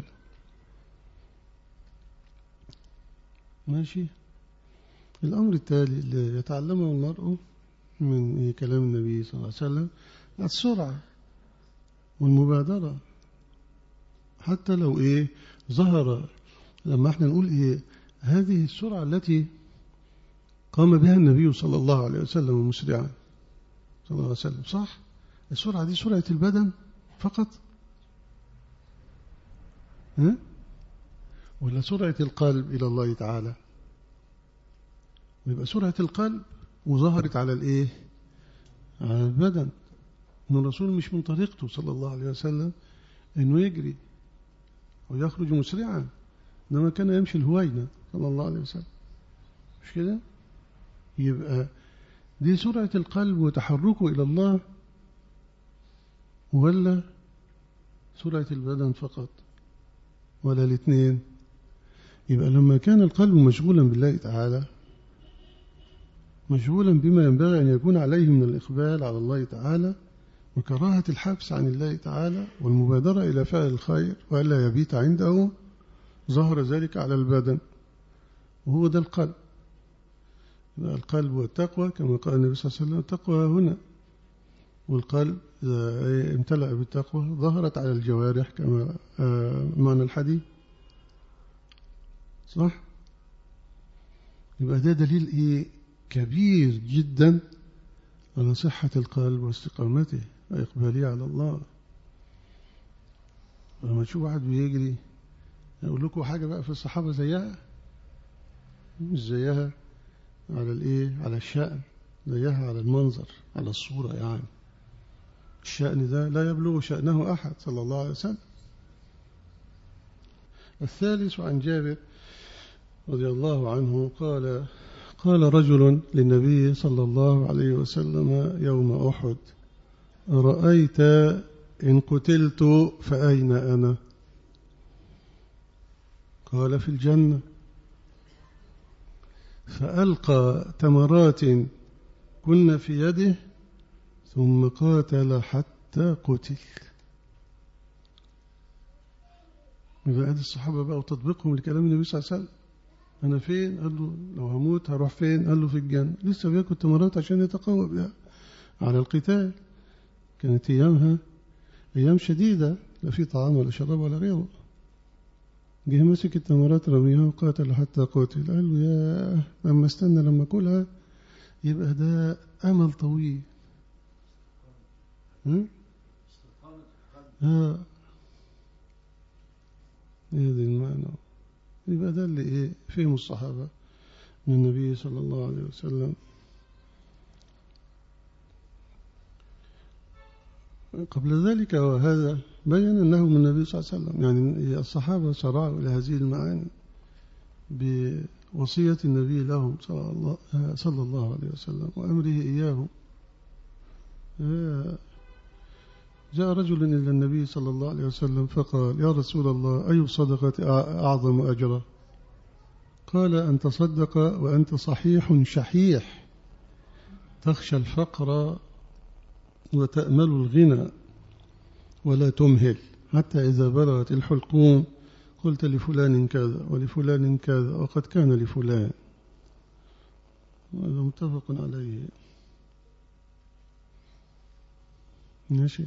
ماشي الأمر التالي اللي يتعلمه المرء من كلام النبي صلى الله عليه وسلم السرعة والمبادرة حتى لو إيه ظهر لما احنا نقول إيه هذه السرعة التي قام بها النبي صلى الله عليه وسلم مسرعا صلى الله عليه وسلم صح السرعة دي سرعة البدن فقط ها؟ ولا سرعة القلب إلى الله تعالى ويبقى سرعة القلب وظهرت على الإيه على البدن إن الرسول مش من طريقته صلى الله عليه وسلم إنه يجري ويخرج مسرعا إنما كان يمشي الهوينة صلى الله عليه وسلم مش كده يبقى دي سرعة القلب وتحركه إلى الله ولا سرعة البدن فقط ولا الاثنين يبقى لما كان القلب مشغولا بالله تعالى مشغولا بما ينبغي أن يكون عليه من الإقبال على الله تعالى وكراهة الحبس عن الله تعالى والمبادرة إلى فعل الخير وألا يبيت عنده ظهر ذلك على البدن وهو ده القلب القلب والتقوى كما قال النبي صلى الله عليه وسلم التقوى هنا والقلب إذا امتلأ بالتقوى ظهرت على الجوارح كما معنى الحديث صح يبقى ده دليل إيه كبير جدا على صحة القلب واستقامته وإقباله على الله لما تشوف واحد بيجري أقول لكم حاجة بقى في الصحابة زيها مش زيها على الإيه على الشأن زيها على المنظر على الصورة يعني الشأن ده لا يبلغ شأنه أحد صلى الله عليه وسلم الثالث عن جابر رضي الله عنه قال قال رجل للنبي صلى الله عليه وسلم يوم أحد رأيت إن قتلت فأين أنا قال في الجنة فألقى تمرات كن في يده ثم قاتل حتى قتل يبقى هذه الصحابة بقى وتطبيقهم لكلام النبي صلى الله عليه وسلم أنا فين قال له لو هموت هروح فين قال له في الجنة لسه بياكل تمرات عشان يتقوى بها على القتال كانت أيامها أيام شديدة لا في طعام ولا شراب ولا غيره جه مسك التمرات رميها وقاتل حتى قتل قال له يا لما استنى لما أكلها يبقى ده أمل طويل ها هذه المعنى يبقى ده اللي إيه فهم الصحابة من النبي صلى الله عليه وسلم قبل ذلك وهذا بين أنه من النبي صلى الله عليه وسلم يعني الصحابة سرعوا إلى هذه المعاني بوصية النبي لهم صلى الله, صلى الله عليه وسلم وأمره إياهم جاء رجل إلى النبي صلى الله عليه وسلم فقال يا رسول الله أي صدقة أعظم أجرا قال أن تصدق وأنت صحيح شحيح تخشى الفقر وتأمل الغنى ولا تمهل حتى إذا بلغت الحلقوم قلت لفلان كذا ولفلان كذا وقد كان لفلان هذا متفق عليه ماشي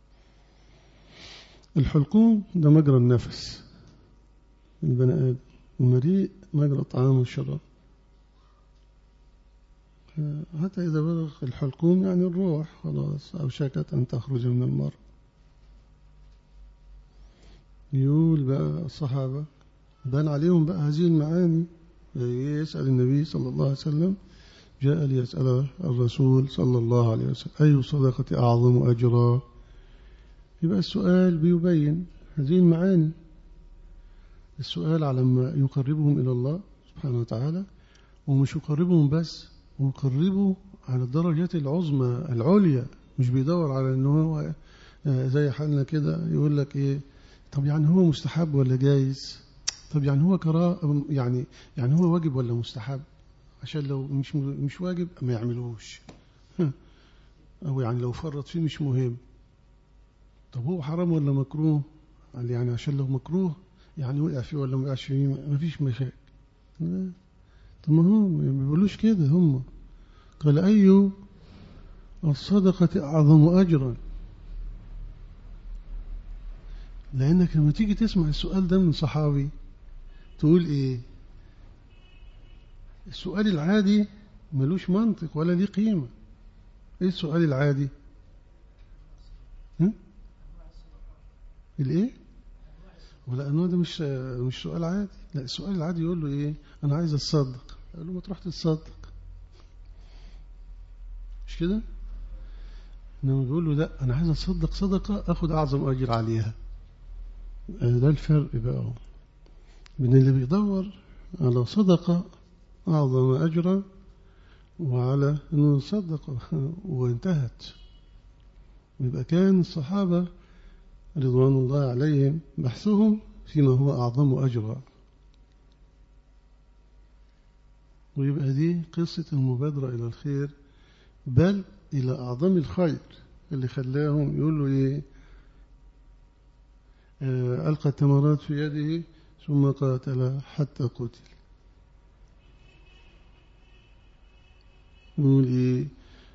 الحلقوم ده مجرى النفس البني آدم المريء مجرى الطعام والشراب حتى إذا بلغ الحلقوم يعني الروح خلاص أوشكت أن تخرج من المرء يقول بقى الصحابة بان عليهم بقى هذه المعاني يسأل النبي صلى الله عليه وسلم جاء ليسأل الرسول صلى الله عليه وسلم أي صدقة أعظم أجرا يبقى السؤال بيبين هذه المعاني السؤال على ما يقربهم إلى الله سبحانه وتعالى ومش يقربهم بس ويقربه على الدرجات العظمى العليا مش بيدور على انه هو زي حالنا كده يقول لك ايه طب يعني هو مستحب ولا جايز طب يعني هو كراء يعني يعني هو واجب ولا مستحب عشان لو مش مش واجب ما يعملوش او يعني لو فرط فيه مش مهم طب هو حرام ولا مكروه قال يعني عشان لو مكروه يعني وقع فيه ولا ما وقعش فيه ما فيش مشاكل طب ما هم ما بيقولوش كده هم قال أي الصدقة أعظم أجرا لأنك لما تيجي تسمع السؤال ده من صحابي تقول إيه السؤال العادي ملوش منطق ولا ليه قيمة إيه السؤال العادي الإيه ولا أنه ده مش مش سؤال عادي لا السؤال العادي يقول له إيه أنا عايز أتصدق قال له ما تروح تتصدق مش كده إنما بيقول له لا أنا عايز أتصدق صدقة أخد أعظم أجر عليها ده الفرق بقى بين اللي بيدور على صدقة أعظم أجرا وعلى أنه صدق وانتهت ويبقى كان الصحابة رضوان الله عليهم بحثهم فيما هو أعظم أجرا ويبقى دي قصة المبادرة إلى الخير بل إلى أعظم الخير اللي خلاهم يقولوا إيه ألقى التمرات في يده ثم قاتل حتى قتل يقول إيه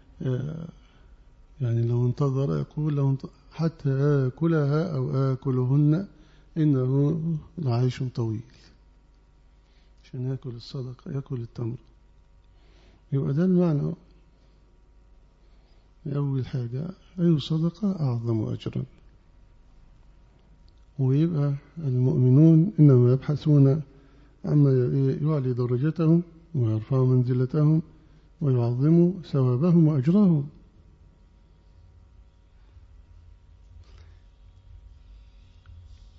يعني لو انتظر يقول لو انتظر حتى آكلها أو آكلهن إنه لعيش طويل عشان يأكل الصدقة يأكل التمر يبقى ده المعنى أول حاجة أي صدقة أعظم أجرا ويبقى المؤمنون إنما يبحثون عما يعلي درجتهم ويرفع منزلتهم ويعظم ثوابهم وأجرهم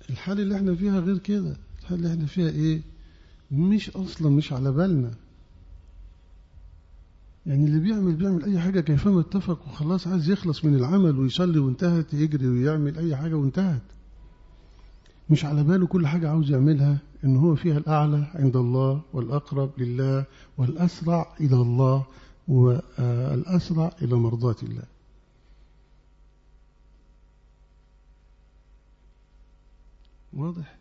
الحال اللي احنا فيها غير كده الحال اللي احنا فيها ايه مش اصلا مش على بالنا يعني اللي بيعمل بيعمل اي حاجة كيفما اتفق وخلاص عايز يخلص من العمل ويصلي وانتهت يجري ويعمل اي حاجة وانتهت مش على باله كل حاجة عاوز يعملها ان هو فيها الاعلى عند الله والاقرب لله والاسرع الى الله والاسرع الى مرضاة الله واضح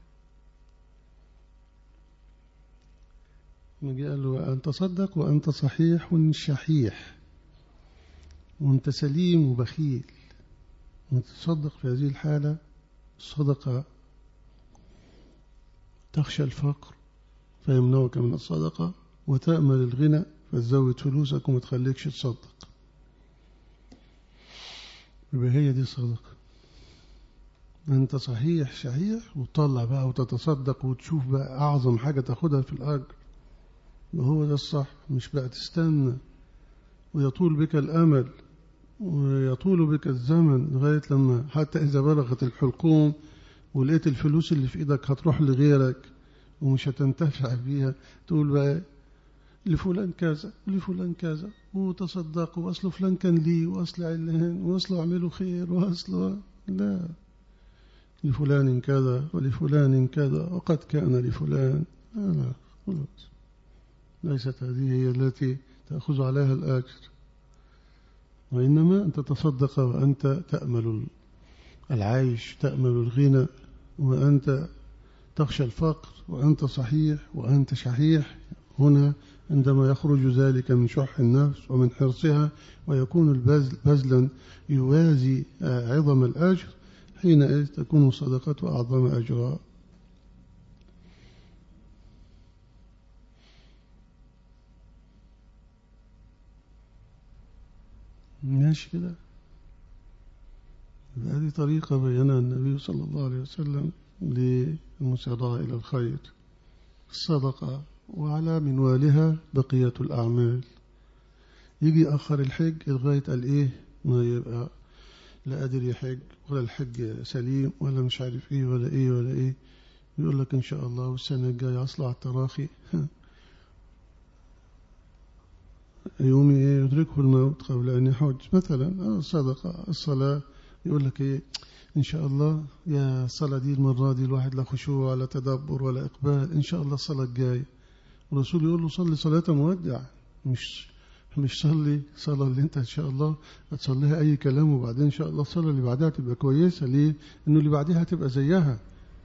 قال له أن تصدق وأنت صحيح شحيح وأنت سليم وبخيل وتصدق في هذه الحالة الصدقة تخشى الفقر فيمنعك من الصدقة وتأمل الغنى فتزود فلوسك وما تخليكش تصدق يبقى هي دي الصدقة أنت صحيح شحيح وتطلع بقى وتتصدق وتشوف بقى أعظم حاجة تاخدها في الأجر وهو ده الصح مش بقى تستنى ويطول بك الأمل ويطول بك الزمن لغاية لما حتى إذا بلغت الحلقوم ولقيت الفلوس اللي في إيدك هتروح لغيرك ومش هتنتفع بيها تقول بقى لفلان كذا لفلان كذا وتصدقوا وأصل فلان كان لي وأصل علان وأصل اعملوا خير وأصل لا لفلان كذا ولفلان كذا وقد كان لفلان لا لا خلاص ليست هذه هي التي تأخذ عليها الآجر وإنما أن تتصدق وأنت تأمل العيش تأمل الغنى وأنت تخشى الفقر وأنت صحيح وأنت شحيح هنا عندما يخرج ذلك من شح النفس ومن حرصها ويكون البذل بذلا يوازي عظم الأجر حينئذ تكون صدقته أعظم أجرا ماشي كده هذه طريقة بينها النبي صلى الله عليه وسلم للمسارعة إلى الخير الصدقة وعلى منوالها بقية الأعمال يجي آخر الحج لغاية قال إيه ما يبقى لا قادر يحج ولا الحج سليم ولا مش عارف إيه ولا إيه ولا إيه يقول لك إن شاء الله والسنة الجاية أصلع التراخي يوم يدركه الموت قبل أن يحج مثلا الصدقة الصلاة يقول لك إيه إن شاء الله يا الصلاة دي المرة دي الواحد لا خشوع ولا تدبر ولا إقبال إن شاء الله الصلاة الجاية الرسول يقول له صلي صلاة مودع مش مش صلي صلاة اللي انت ان شاء الله هتصليها اي كلام وبعدين ان شاء الله الصلاة اللي بعدها تبقى كويسة ليه انه اللي بعدها هتبقى زيها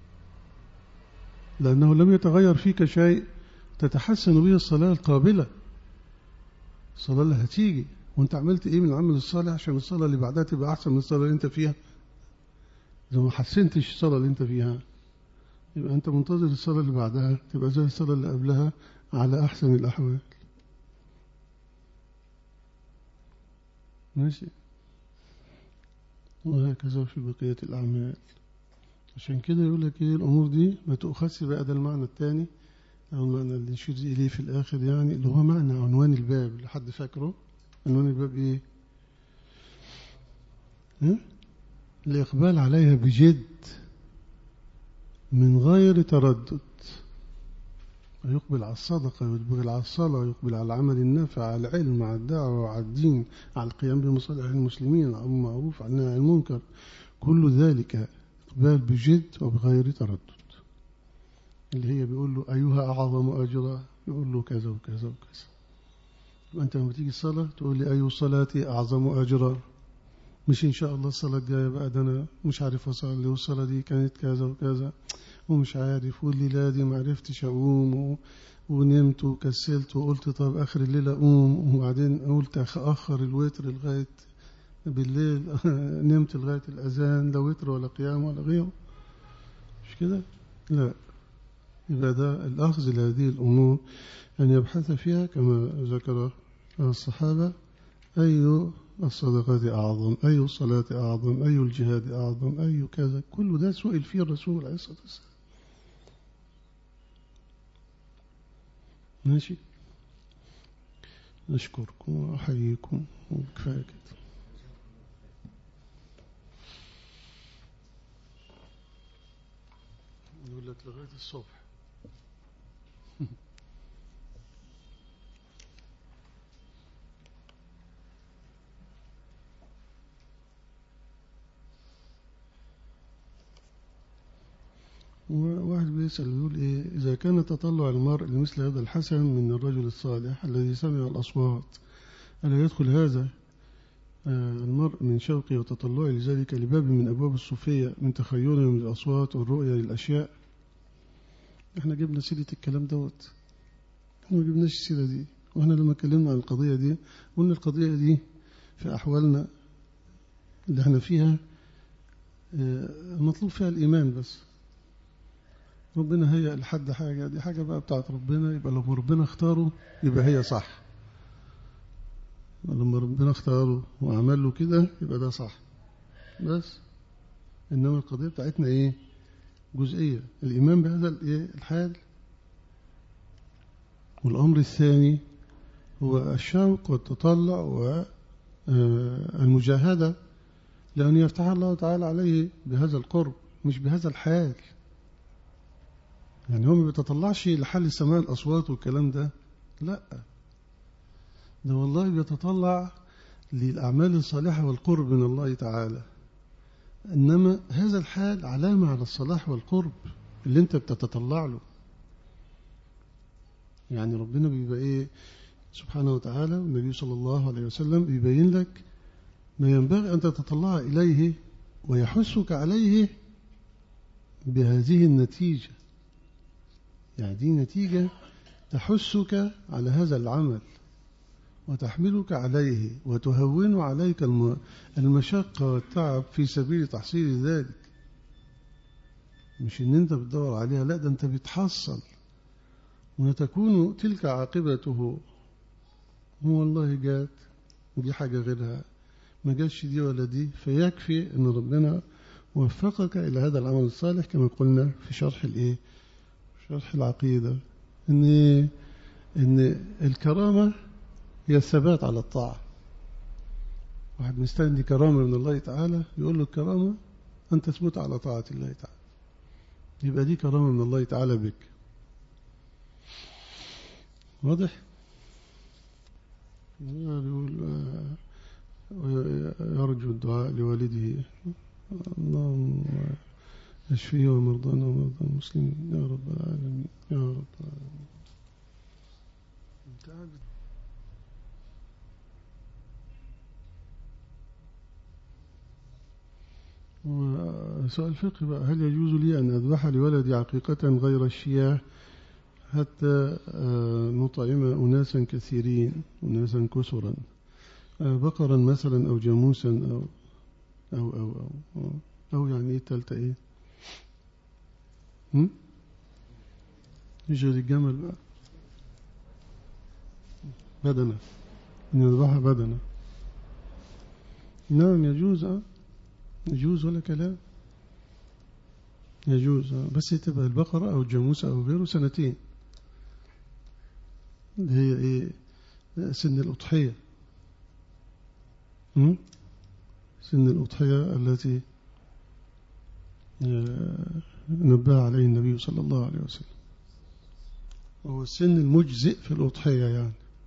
لانه لم يتغير فيك شيء تتحسن به الصلاة القابلة الصلاة اللي هتيجي وانت عملت ايه من العمل الصالح عشان الصلاة اللي بعدها تبقى احسن من الصلاة اللي انت فيها اذا ما حسنتش الصلاة اللي انت فيها يبقى انت منتظر الصلاة اللي بعدها تبقى زي الصلاة اللي قبلها على احسن الاحوال ماشي وهكذا في بقية الأعمال عشان كده يقول لك ايه الأمور دي ما تؤخذش بقى ده المعنى الثاني أو المعنى اللي نشير إليه في الآخر يعني اللي هو معنى عنوان الباب لحد فاكره عنوان الباب ايه ها؟ الإقبال عليها بجد من غير تردد يقبل على الصدقة يقبل على الصلاة يقبل على العمل النافع على العلم على الدعوة على الدين على القيام بمصالح المسلمين على المعروف على النهي عن المنكر كل ذلك إقبال بجد وبغير تردد اللي هي بيقول له أيها أعظم أجرا يقول له كذا وكذا وكذا وأنت لما تيجي الصلاة تقول لي أي صلاتي أعظم أجرا مش إن شاء الله الصلاة الجاية بقى ده أنا مش عارف أصلي والصلاة دي كانت كذا وكذا ومش عارف والليلة دي ما عرفتش أقوم و... ونمت وكسلت وقلت طب آخر الليلة أقوم وبعدين قلت أخر الوتر لغاية بالليل نمت لغاية الأذان لا وتر ولا قيام ولا غيره مش كده لا يبقى ده الأخذ لهذه الأمور أن يبحث فيها كما ذكر الصحابة أي الصدقات أعظم أي الصلاة أعظم أي الجهاد أعظم أي كذا كل ده سئل فيه الرسول عليه الصلاة والسلام ماشي نشكركم وأحييكم وكفاية كده لك لغاية الصبح واحد بيسأل يقول إيه إذا كان تطلع المرء لمثل هذا الحسن من الرجل الصالح الذي سمع الأصوات ألا يدخل هذا آه، المرء من شوقه وتطلعه لذلك لباب من أبواب الصوفية من تخيلهم للأصوات والرؤية للأشياء احنا جبنا سيرة الكلام دوت احنا ما جبناش السيرة دي واحنا لما اتكلمنا عن القضية دي قلنا القضية دي في أحوالنا اللي احنا فيها آه، مطلوب فيها الإيمان بس ربنا هي لحد حاجة دي حاجة بقى بتاعت ربنا يبقى لما ربنا اختاره يبقى هي صح لما ربنا اختاره وعمل له كده يبقى ده صح بس إنما القضية بتاعتنا إيه جزئية الإيمان بهذا الإيه الحال والأمر الثاني هو الشوق والتطلع والمجاهدة لأن يفتح الله تعالى عليه بهذا القرب مش بهذا الحال يعني هو ما بيتطلعش لحل سماع الأصوات والكلام ده لا ده والله بيتطلع للأعمال الصالحة والقرب من الله تعالى إنما هذا الحال علامة على الصلاح والقرب اللي أنت بتتطلع له يعني ربنا بيبقى إيه سبحانه وتعالى والنبي صلى الله عليه وسلم بيبين لك ما ينبغي أن تتطلع إليه ويحثك عليه بهذه النتيجة يعني دي نتيجة تحثك على هذا العمل وتحملك عليه وتهون عليك المشقة والتعب في سبيل تحصيل ذلك مش ان انت بتدور عليها لا ده انت بتحصل وتكون تلك عاقبته هو والله جات دي حاجة غيرها ما جاتش دي ولا دي فيكفي ان ربنا وفقك إلى هذا العمل الصالح كما قلنا في شرح الإيه شرح العقيدة إن إن الكرامة هي الثبات على الطاعة واحد مستني كرامة من الله تعالى يقول له الكرامة أن تثبت على طاعة الله تعالى يبقى دي كرامة من الله تعالى بك واضح يقول يرجو الدعاء لوالده اللهم اشفيه ومرضانا ومرضى المسلمين يا رب العالمين يا رب العالمين وسؤال فقه بقى هل يجوز لي أن أذبح لولدي عقيقة غير الشياه حتى آه، نطعم أناسا كثيرين أناسا كثرا آه، بقرا مثلا أو جاموسا أو أو أو أو, أو, أو يعني إيه التالتة إيه هم؟ يجري الجمل بقى بدنة نذبحها بدنة نعم يجوز أه يجوز ولا كلام يجوز بس تبقى البقرة أو الجاموسة أو غيره سنتين اللي هي إيه سن الأضحية سن الأضحية التي آه، نبه عليه النبي صلى الله عليه وسلم وهو السن المجزئ في الأضحية يعني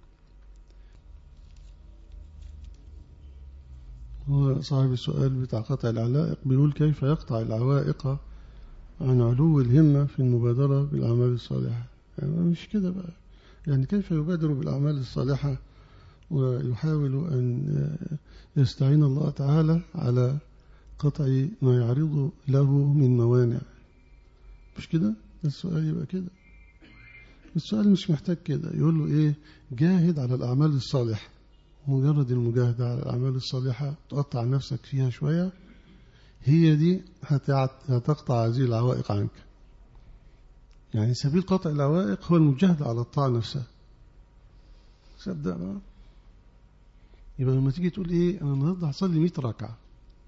هو صاحب السؤال بتاع قطع العلائق بيقول كيف يقطع العوائق عن علو الهمة في المبادرة بالأعمال الصالحة يعني مش كده بقى يعني كيف يبادر بالأعمال الصالحة ويحاول أن يستعين الله تعالى على قطع ما يعرض له من موانع مش كده السؤال يبقى كده السؤال مش محتاج كده يقول له ايه جاهد على الأعمال الصالحة مجرد المجاهدة على الأعمال الصالحة تقطع نفسك فيها شوية هي دي هتقطع هذه العوائق عنك يعني سبيل قطع العوائق هو المجاهدة على الطاعة نفسها صدق بقى يبقى لما تيجي تقول ايه انا النهارده هصلي 100 ركعه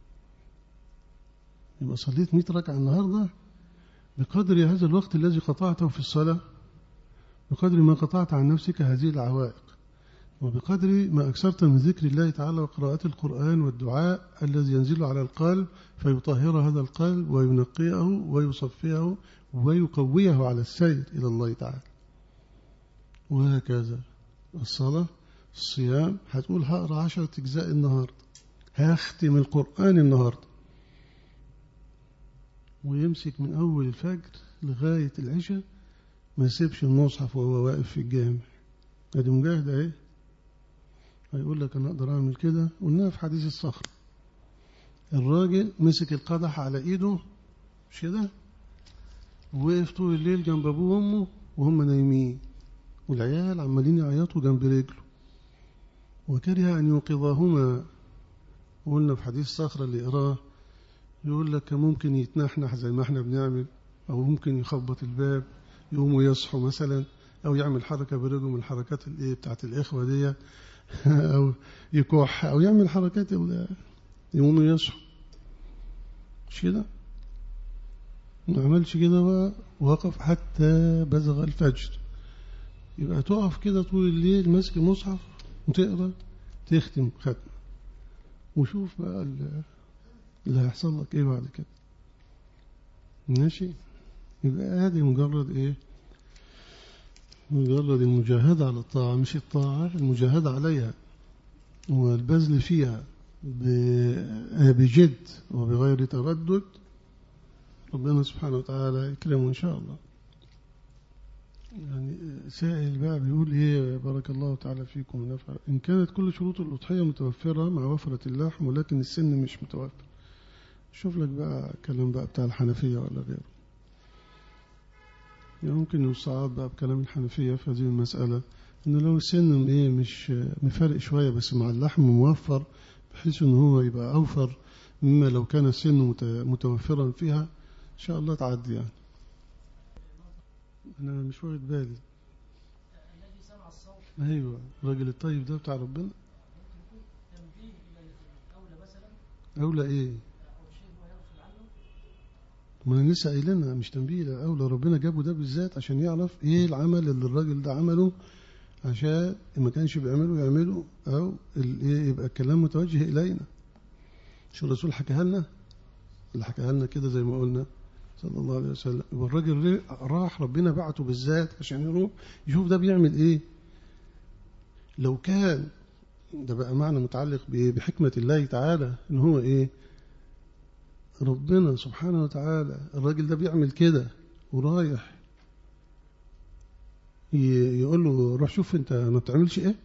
يبقى صليت 100 ركعه النهارده بقدر هذا الوقت الذي قطعته في الصلاه بقدر ما قطعت عن نفسك هذه العوائق وبقدر ما أكثرت من ذكر الله تعالى وقراءة القرآن والدعاء الذي ينزل على القلب فيطهر هذا القلب وينقيه ويصفيه ويقويه على السير إلى الله تعالى وهكذا الصلاة الصيام هتقول هقرا عشرة أجزاء النهاردة هختم القرآن النهاردة ويمسك من أول الفجر لغاية العشاء ما يسيبش المصحف وهو واقف في الجامع ادي مجاهدة ايه هيقول لك انا اقدر اعمل كده قلناها في حديث الصخر الراجل مسك القدح على ايده مش كده ووقف طول الليل جنب ابوه وامه وهم نايمين والعيال عمالين يعيطوا جنب رجله وكره ان يوقظهما قلنا في حديث صخرة اللي قراه يقول لك ممكن يتنحنح زي ما احنا بنعمل او ممكن يخبط الباب يقوموا يصحوا مثلا او يعمل حركه برجله من الحركات الايه بتاعت الاخوه دي او يكح او يعمل حركات يقوموا يصحوا مش كده ما عملش كده ووقف حتى بزغ الفجر يبقى تقف كده طول الليل ماسك المصحف وتقرا تختم ختمه وشوف بقى اللي هيحصل لك ايه بعد كده ماشي يبقى هذه مجرد ايه مجرد المجاهدة على الطاعة مش الطاعة المجاهدة عليها والبذل فيها بجد وبغير تردد ربنا سبحانه وتعالى يكرمه إن شاء الله يعني سائل بقى بيقول ايه بارك الله تعالى فيكم ونفع ان كانت كل شروط الاضحيه متوفره مع وفره اللحم ولكن السن مش متوفر شوف لك بقى كلام بقى بتاع الحنفيه ولا غيره يعني ممكن يصعب بقى بكلام الحنفيه في هذه المساله ان لو السن ايه مش مفارق شويه بس مع اللحم موفر بحيث ان هو يبقى اوفر مما لو كان السن متوفرا فيها ان شاء الله تعدي يعني أنا مش واخد بالي الذي سمع الصوت أيوة الراجل الطيب ده بتاع ربنا تنبيه الى الاولى مثلا أولى إيه او شيء هو يغفل عنه ما أنا لسه قايلينها مش تنبيه لا أولى ربنا جابه ده بالذات عشان يعرف إيه العمل اللي الراجل ده عمله عشان ما كانش بيعمله يعمله أو إيه يبقى الكلام متوجه إلينا مش الرسول حكاها لنا اللي حكاها لنا كده زي ما قلنا صلى الله عليه وسلم يبقى الراجل راح ربنا بعته بالذات عشان يروح يشوف ده بيعمل ايه لو كان ده بقى معنى متعلق بحكمة الله تعالى ان هو ايه ربنا سبحانه وتعالى الراجل ده بيعمل كده ورايح يقول له روح شوف انت ما بتعملش ايه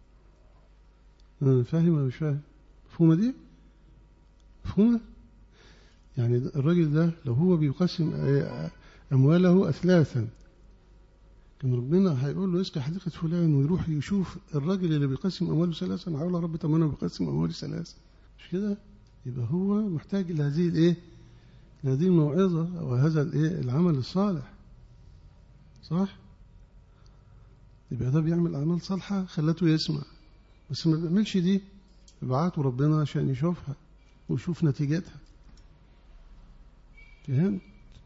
فاهم ولا مش فاهم مفهومه دي مفهومه يعني الراجل ده لو هو بيقسم أمواله أثلاثا كان ربنا هيقول له اسقي حديقة فلان ويروح يشوف الراجل اللي بيقسم أمواله ثلاثا هيقول له رب طب أنا بقسم أموالي ثلاثا مش كده؟ يبقى هو محتاج لهذه الإيه؟ لهذه الموعظة أو هذا الإيه؟ العمل الصالح صح؟ يبقى ده بيعمل أعمال صالحة خلته يسمع بس ما بيعملش دي ابعته ربنا عشان يشوفها ويشوف نتيجتها فهمت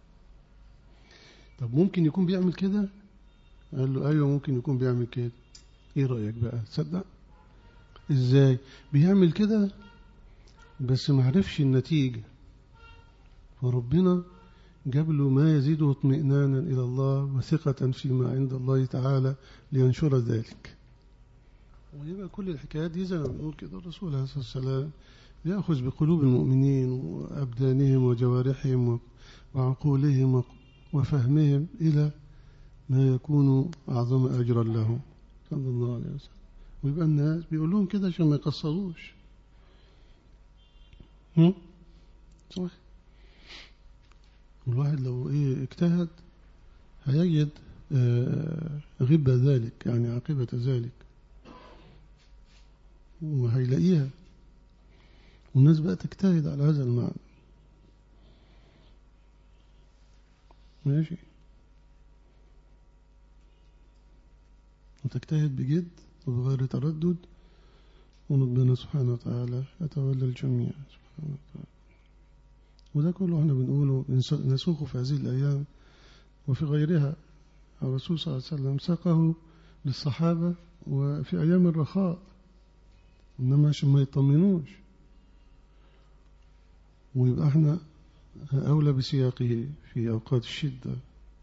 طب ممكن يكون بيعمل كده قال له ايوه ممكن يكون بيعمل كده ايه رايك بقى تصدق ازاي بيعمل كده بس ما عرفش النتيجه فربنا جاب له ما يزيده اطمئنانا الى الله وثقه فيما عند الله تعالى لينشر ذلك ويبقى كل الحكايات دي زي ما بنقول كده الرسول عليه الصلاه والسلام يأخذ بقلوب المؤمنين وأبدانهم وجوارحهم وعقولهم وفهمهم إلى ما يكون أعظم أجرا لهم صلى الله عليه وسلم ويبقى الناس بيقول لهم كده عشان ما يقصروش صح الواحد لو ايه اجتهد هيجد آه غبة ذلك يعني عاقبة ذلك وهيلاقيها والناس بقى تجتهد على هذا المعنى ماشي وتجتهد بجد وبغير تردد وربنا سبحانه وتعالى يتولى الجميع سبحانه وتعالى وده كله احنا بنقوله نسوقه في هذه الأيام وفي غيرها الرسول صلى الله عليه وسلم ساقه للصحابة وفي أيام الرخاء إنما عشان ما يطمنوش ويبقى احنا أولى بسياقه في أوقات الشدة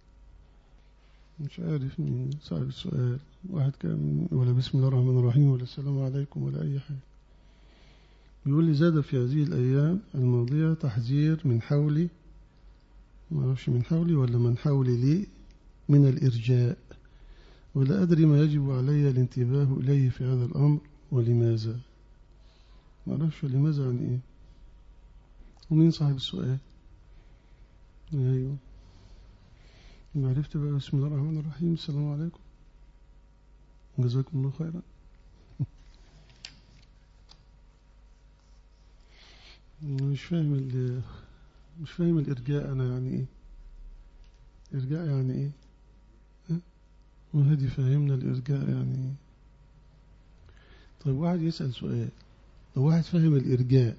مش عارف مين صاحب السؤال واحد كان ولا بسم الله الرحمن الرحيم ولا السلام عليكم ولا أي حاجة بيقول لي زاد في هذه الأيام الماضية تحذير من حولي ما أعرفش من حولي ولا من حولي لي من الإرجاء ولا أدري ما يجب علي الانتباه إليه في هذا الأمر ولماذا ما أعرفش لماذا عن إيه ومين صاحب السؤال أيوه ما عرفت بقى بسم الله الرحمن الرحيم السلام عليكم جزاكم الله خيرا مش فاهم ال مش فاهم الإرجاء أنا يعني إيه إرجاء يعني إيه ها؟ وهدي فهمنا الإرجاء يعني إيه طيب واحد يسأل سؤال لو واحد فاهم الإرجاء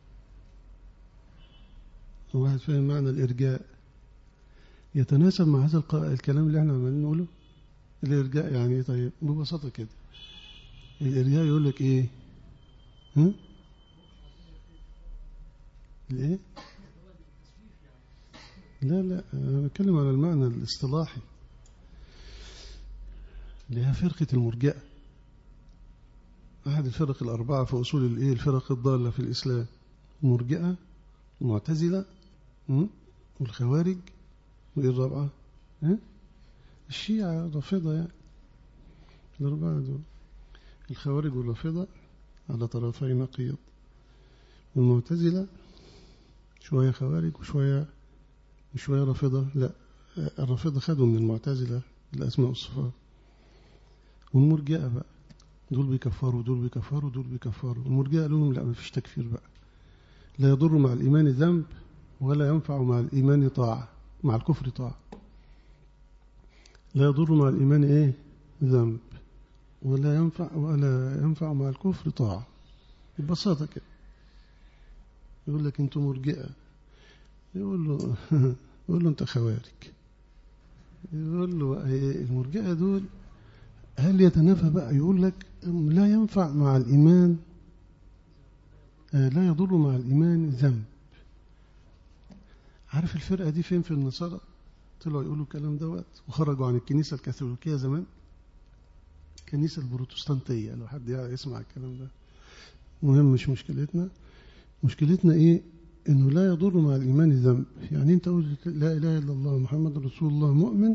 لو واحد فاهم معنى الإرجاء يتناسب مع هذا الق- الكلام اللي احنا عمالين نقوله الإرجاء يعني إيه طيب ببساطة كده الإرجاء يقول لك إيه ها؟ الإيه لا لا أنا بتكلم على المعنى الاصطلاحي اللي هي فرقة المرجئة أحد الفرق الأربعة في أصول الإيه الفرق الضالة في الإسلام المرجئة المعتزلة م? والخوارج وإيه الرابعة ها؟ الشيعة الرافضة يعني الأربعة دول الخوارج والرافضة على طرفي نقيض والمعتزلة شوية خوارج وشوية شوية رافضة لا الرافضة خدوا من المعتزلة الأسماء والصفات والمرجئة بقى دول بيكفروا دول بيكفروا دول بيكفروا المرجئة لهم لا ما فيش تكفير بقى لا يضر مع الإيمان ذنب ولا ينفع مع الإيمان طاعة مع الكفر طاعة لا يضر مع الإيمان إيه ذنب ولا ينفع ولا ينفع مع الكفر طاعة ببساطة كده يقول لك أنتم مرجئة يقول له يقول له أنت خوارج يقول له إيه المرجئة دول هل يتنافى بقى يقول لك لا ينفع مع الإيمان آه، لا يضر مع الإيمان ذنب عارف الفرقة دي فين في النصارى طلعوا يقولوا الكلام دوت وخرجوا عن الكنيسة الكاثوليكية زمان الكنيسة البروتستانتية لو حد يسمع الكلام ده مهم مش مشكلتنا مشكلتنا ايه انه لا يضر مع الايمان ذنب يعني انت قلت لا اله الا الله محمد رسول الله مؤمن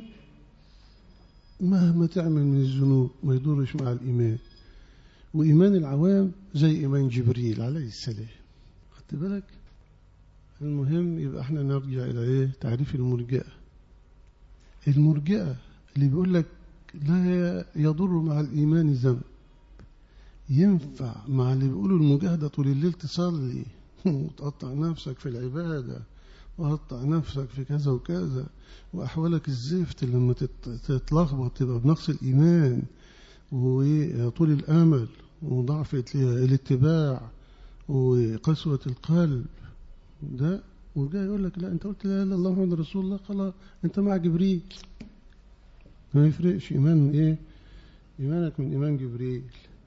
مهما تعمل من الذنوب ما يضرش مع الايمان وايمان العوام زي ايمان جبريل عليه السلام خدت بالك المهم يبقى احنا نرجع الى ايه تعريف المرجئه المرجئه اللي بيقول لك لا يضر مع الايمان ذنب ينفع مع اللي بيقولوا المجاهدة طول الليل تصلي وتقطع نفسك في العبادة وقطع نفسك في كذا وكذا وأحوالك الزفت لما تت- تتلخبط تبقى بنقص الإيمان وطول الأمل وضعف الات- الاتباع وقسوة القلب ده وجاي يقول لك لا أنت قلت لا إله إلا الله محمد رسول الله خلاص أنت مع جبريل ما يفرقش إيمان إيه إيمانك من إيمان جبريل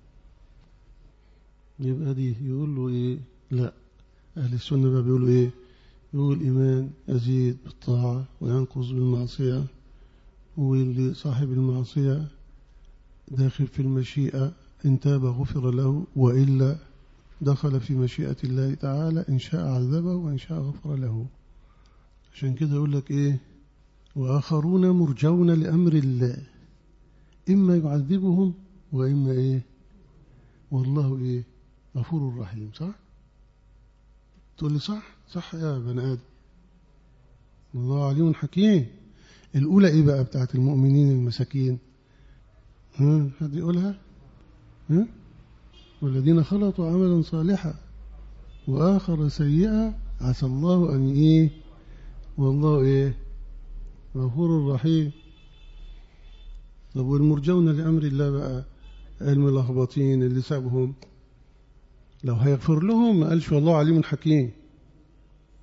يبقى دي يقول له ايه لا اهل السنه بقى بيقولوا ايه يقول ايمان يزيد بالطاعه وينقص بالمعصيه واللي صاحب المعصيه داخل في المشيئه ان تاب غفر له والا دخل في مشيئه الله تعالى ان شاء عذبه وان شاء غفر له عشان كده يقول لك ايه واخرون مرجون لامر الله اما يعذبهم واما ايه والله ايه غفور رحيم صح تقول لي صح صح يا بني ادم الله عليم حكيم الاولى ايه بقى بتاعت المؤمنين المساكين ها حد يقولها ها والذين خلطوا عملا صالحا واخر سيئا عسى الله ان ايه والله ايه غفور رحيم طب والمرجون لامر الله بقى الملخبطين اللي سابهم لو هيغفر لهم ما قالش والله عليم حكيم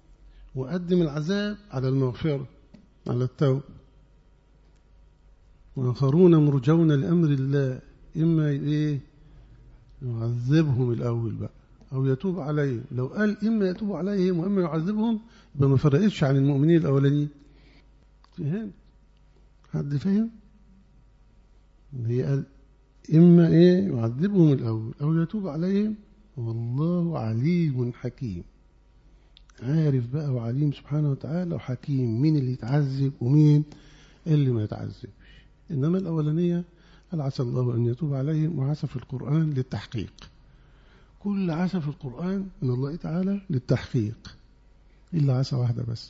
وقدم العذاب على المغفرة على التوبة وآخرون مرجون لأمر الله إما إيه يعذبهم الأول بقى أو يتوب عليهم لو قال إما يتوب عليهم وإما يعذبهم يبقى ما فرقتش عن المؤمنين الأولانيين فهم حد فهم هي قال إما إيه يعذبهم الأول أو يتوب عليهم والله عليم حكيم عارف بقى وعليم سبحانه وتعالى وحكيم مين اللي يتعذب ومين اللي ما يتعذبش إنما الأولانية قال عسى الله أن يتوب عليهم وعسى في القرآن للتحقيق كل عسى في القرآن من الله تعالى للتحقيق إلا عسى واحدة بس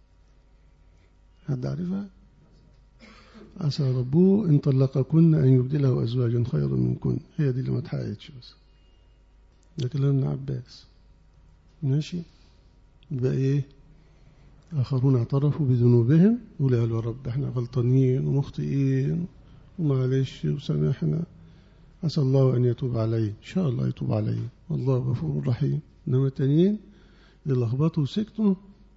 حد عارفها عسى ربه إن طلقكن أن يبدله أزواجا خيرا منكن هي دي اللي ما اتحققتش بس ده كلام ابن عباس ماشي يبقى إيه آخرون اعترفوا بذنوبهم يقولوا يا رب احنا غلطانين ومخطئين ومعلش وسامحنا عسى الله أن يتوب عليه إن شاء الله يتوب عليه والله غفور رحيم إنما التانيين اللي لخبطوا وسكتوا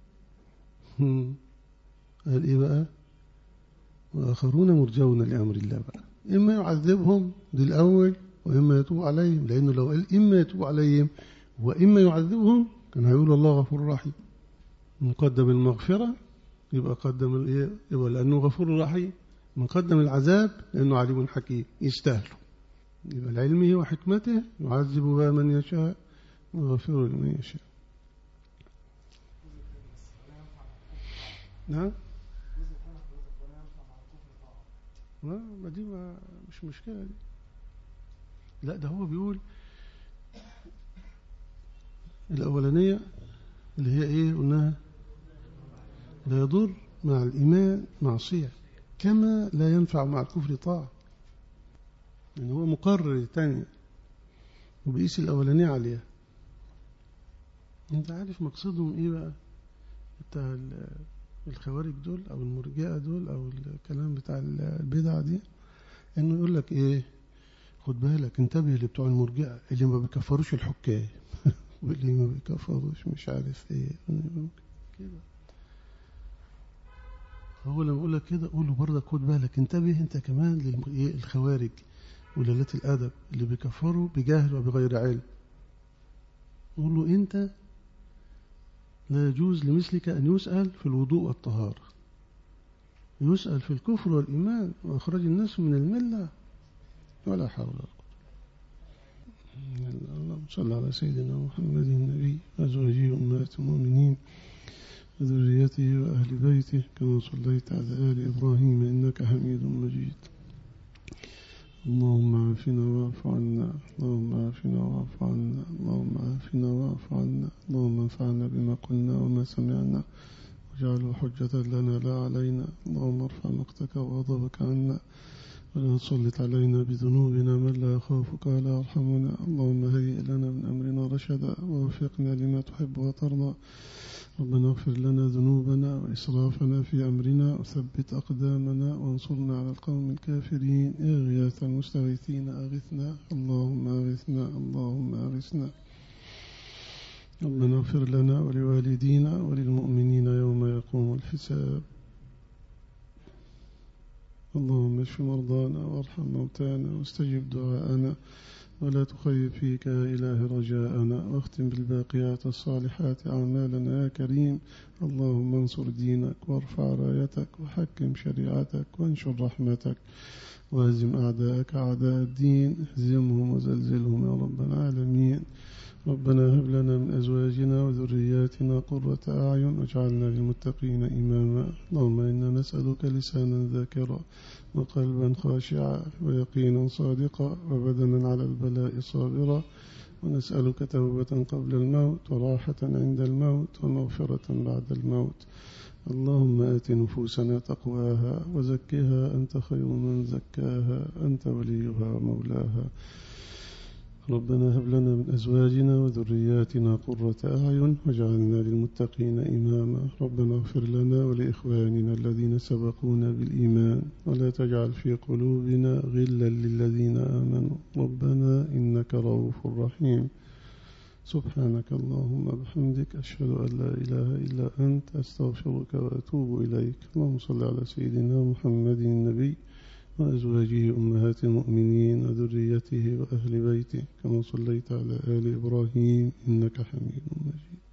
قال إيه بقى وآخرون مرجون لأمر الله بقى إما يعذبهم دي الأول وإما يتوب عليهم لأنه لو قال إما يتوب عليهم وإما يعذبهم كان هيقول الله غفور رحيم مقدم المغفرة يبقى قدم الإيه يبقى لأنه غفور رحيم مقدم العذاب لأنه عليم حكيم يستاهلوا يبقى العلمه وحكمته يعذب بها من يشاء ويغفر لمن يشاء نعم ما دي ما مش مشكلة دي لا ده هو بيقول الأولانية اللي هي إيه قلناها لا يضر مع الإيمان معصية كما لا ينفع مع الكفر طاعة يعني هو مقرر الثانية وبيقيس الأولانية عليها أنت عارف مقصدهم إيه بقى بتاع الخوارج دول أو المرجئة دول أو الكلام بتاع البدع دي إنه يقول لك إيه خد بالك انتبه لبتوع المرجئة اللي ما بيكفروش الحكام واللي ما بيكفروش مش عارف إيه كده هو لما يقول لك كده قول له برضك خد بالك انتبه انت كمان للخوارج ولالات الأدب اللي بيكفروا بجهل وبغير علم قول له انت لا يجوز لمثلك أن يسأل في الوضوء والطهارة يسأل في الكفر والإيمان وإخراج الناس من الملة ولا حول ولا قوة اللهم صل على سيدنا محمد النبي وأزواجه أمهات المؤمنين وذريته وأهل بيته كما صليت على آل إبراهيم إنك حميد مجيد اللهم عافنا واعف عنا اللهم عافنا واعف عنا اللهم عافنا واعف عنا اللهم انفعنا بما قلنا وما سمعنا واجعله حجة لنا لا علينا اللهم ارفع مقتك وغضبك عنا ولا تسلط علينا بذنوبنا من لا يخافك ولا يرحمنا اللهم هيئ لنا من أمرنا رشدا ووفقنا لما تحب وترضى ربنا اغفر لنا ذنوبنا وإسرافنا في أمرنا وثبت أقدامنا وانصرنا على القوم الكافرين يا غياث المستغيثين أغثنا اللهم أغثنا اللهم أغثنا ربنا اغفر لنا ولوالدينا وللمؤمنين يوم يقوم الحساب اللهم اشف مرضانا وارحم موتانا واستجب دعاءنا ولا تخيب فيك يا إله رجاءنا واختم بالباقيات الصالحات أعمالنا يا كريم اللهم انصر دينك وارفع رايتك وحكم شريعتك وانشر رحمتك وهزم أعداءك أعداء الدين اهزمهم وزلزلهم يا رب العالمين ربنا هب لنا من أزواجنا وذرياتنا قرة أعين واجعلنا للمتقين إماما اللهم إنا نسألك لسانا ذاكرا وقلبا خاشعا ويقينا صادقا وبدنا على البلاء صابرا ونسألك توبة قبل الموت وراحة عند الموت ومغفرة بعد الموت اللهم آت نفوسنا تقواها وزكها أنت خير من زكاها أنت وليها ومولاها ربنا هب لنا من أزواجنا وذرياتنا قرة أعين واجعلنا للمتقين إماما ربنا اغفر لنا ولإخواننا الذين سبقونا بالإيمان ولا تجعل في قلوبنا غلا للذين آمنوا ربنا إنك رؤوف رحيم سبحانك اللهم بحمدك أشهد أن لا إله إلا أنت أستغفرك وأتوب إليك اللهم صل على سيدنا محمد النبي وأزواجه أمهات المؤمنين وذريته وأهل بيته كما صليت على آل إبراهيم إنك حميد مجيد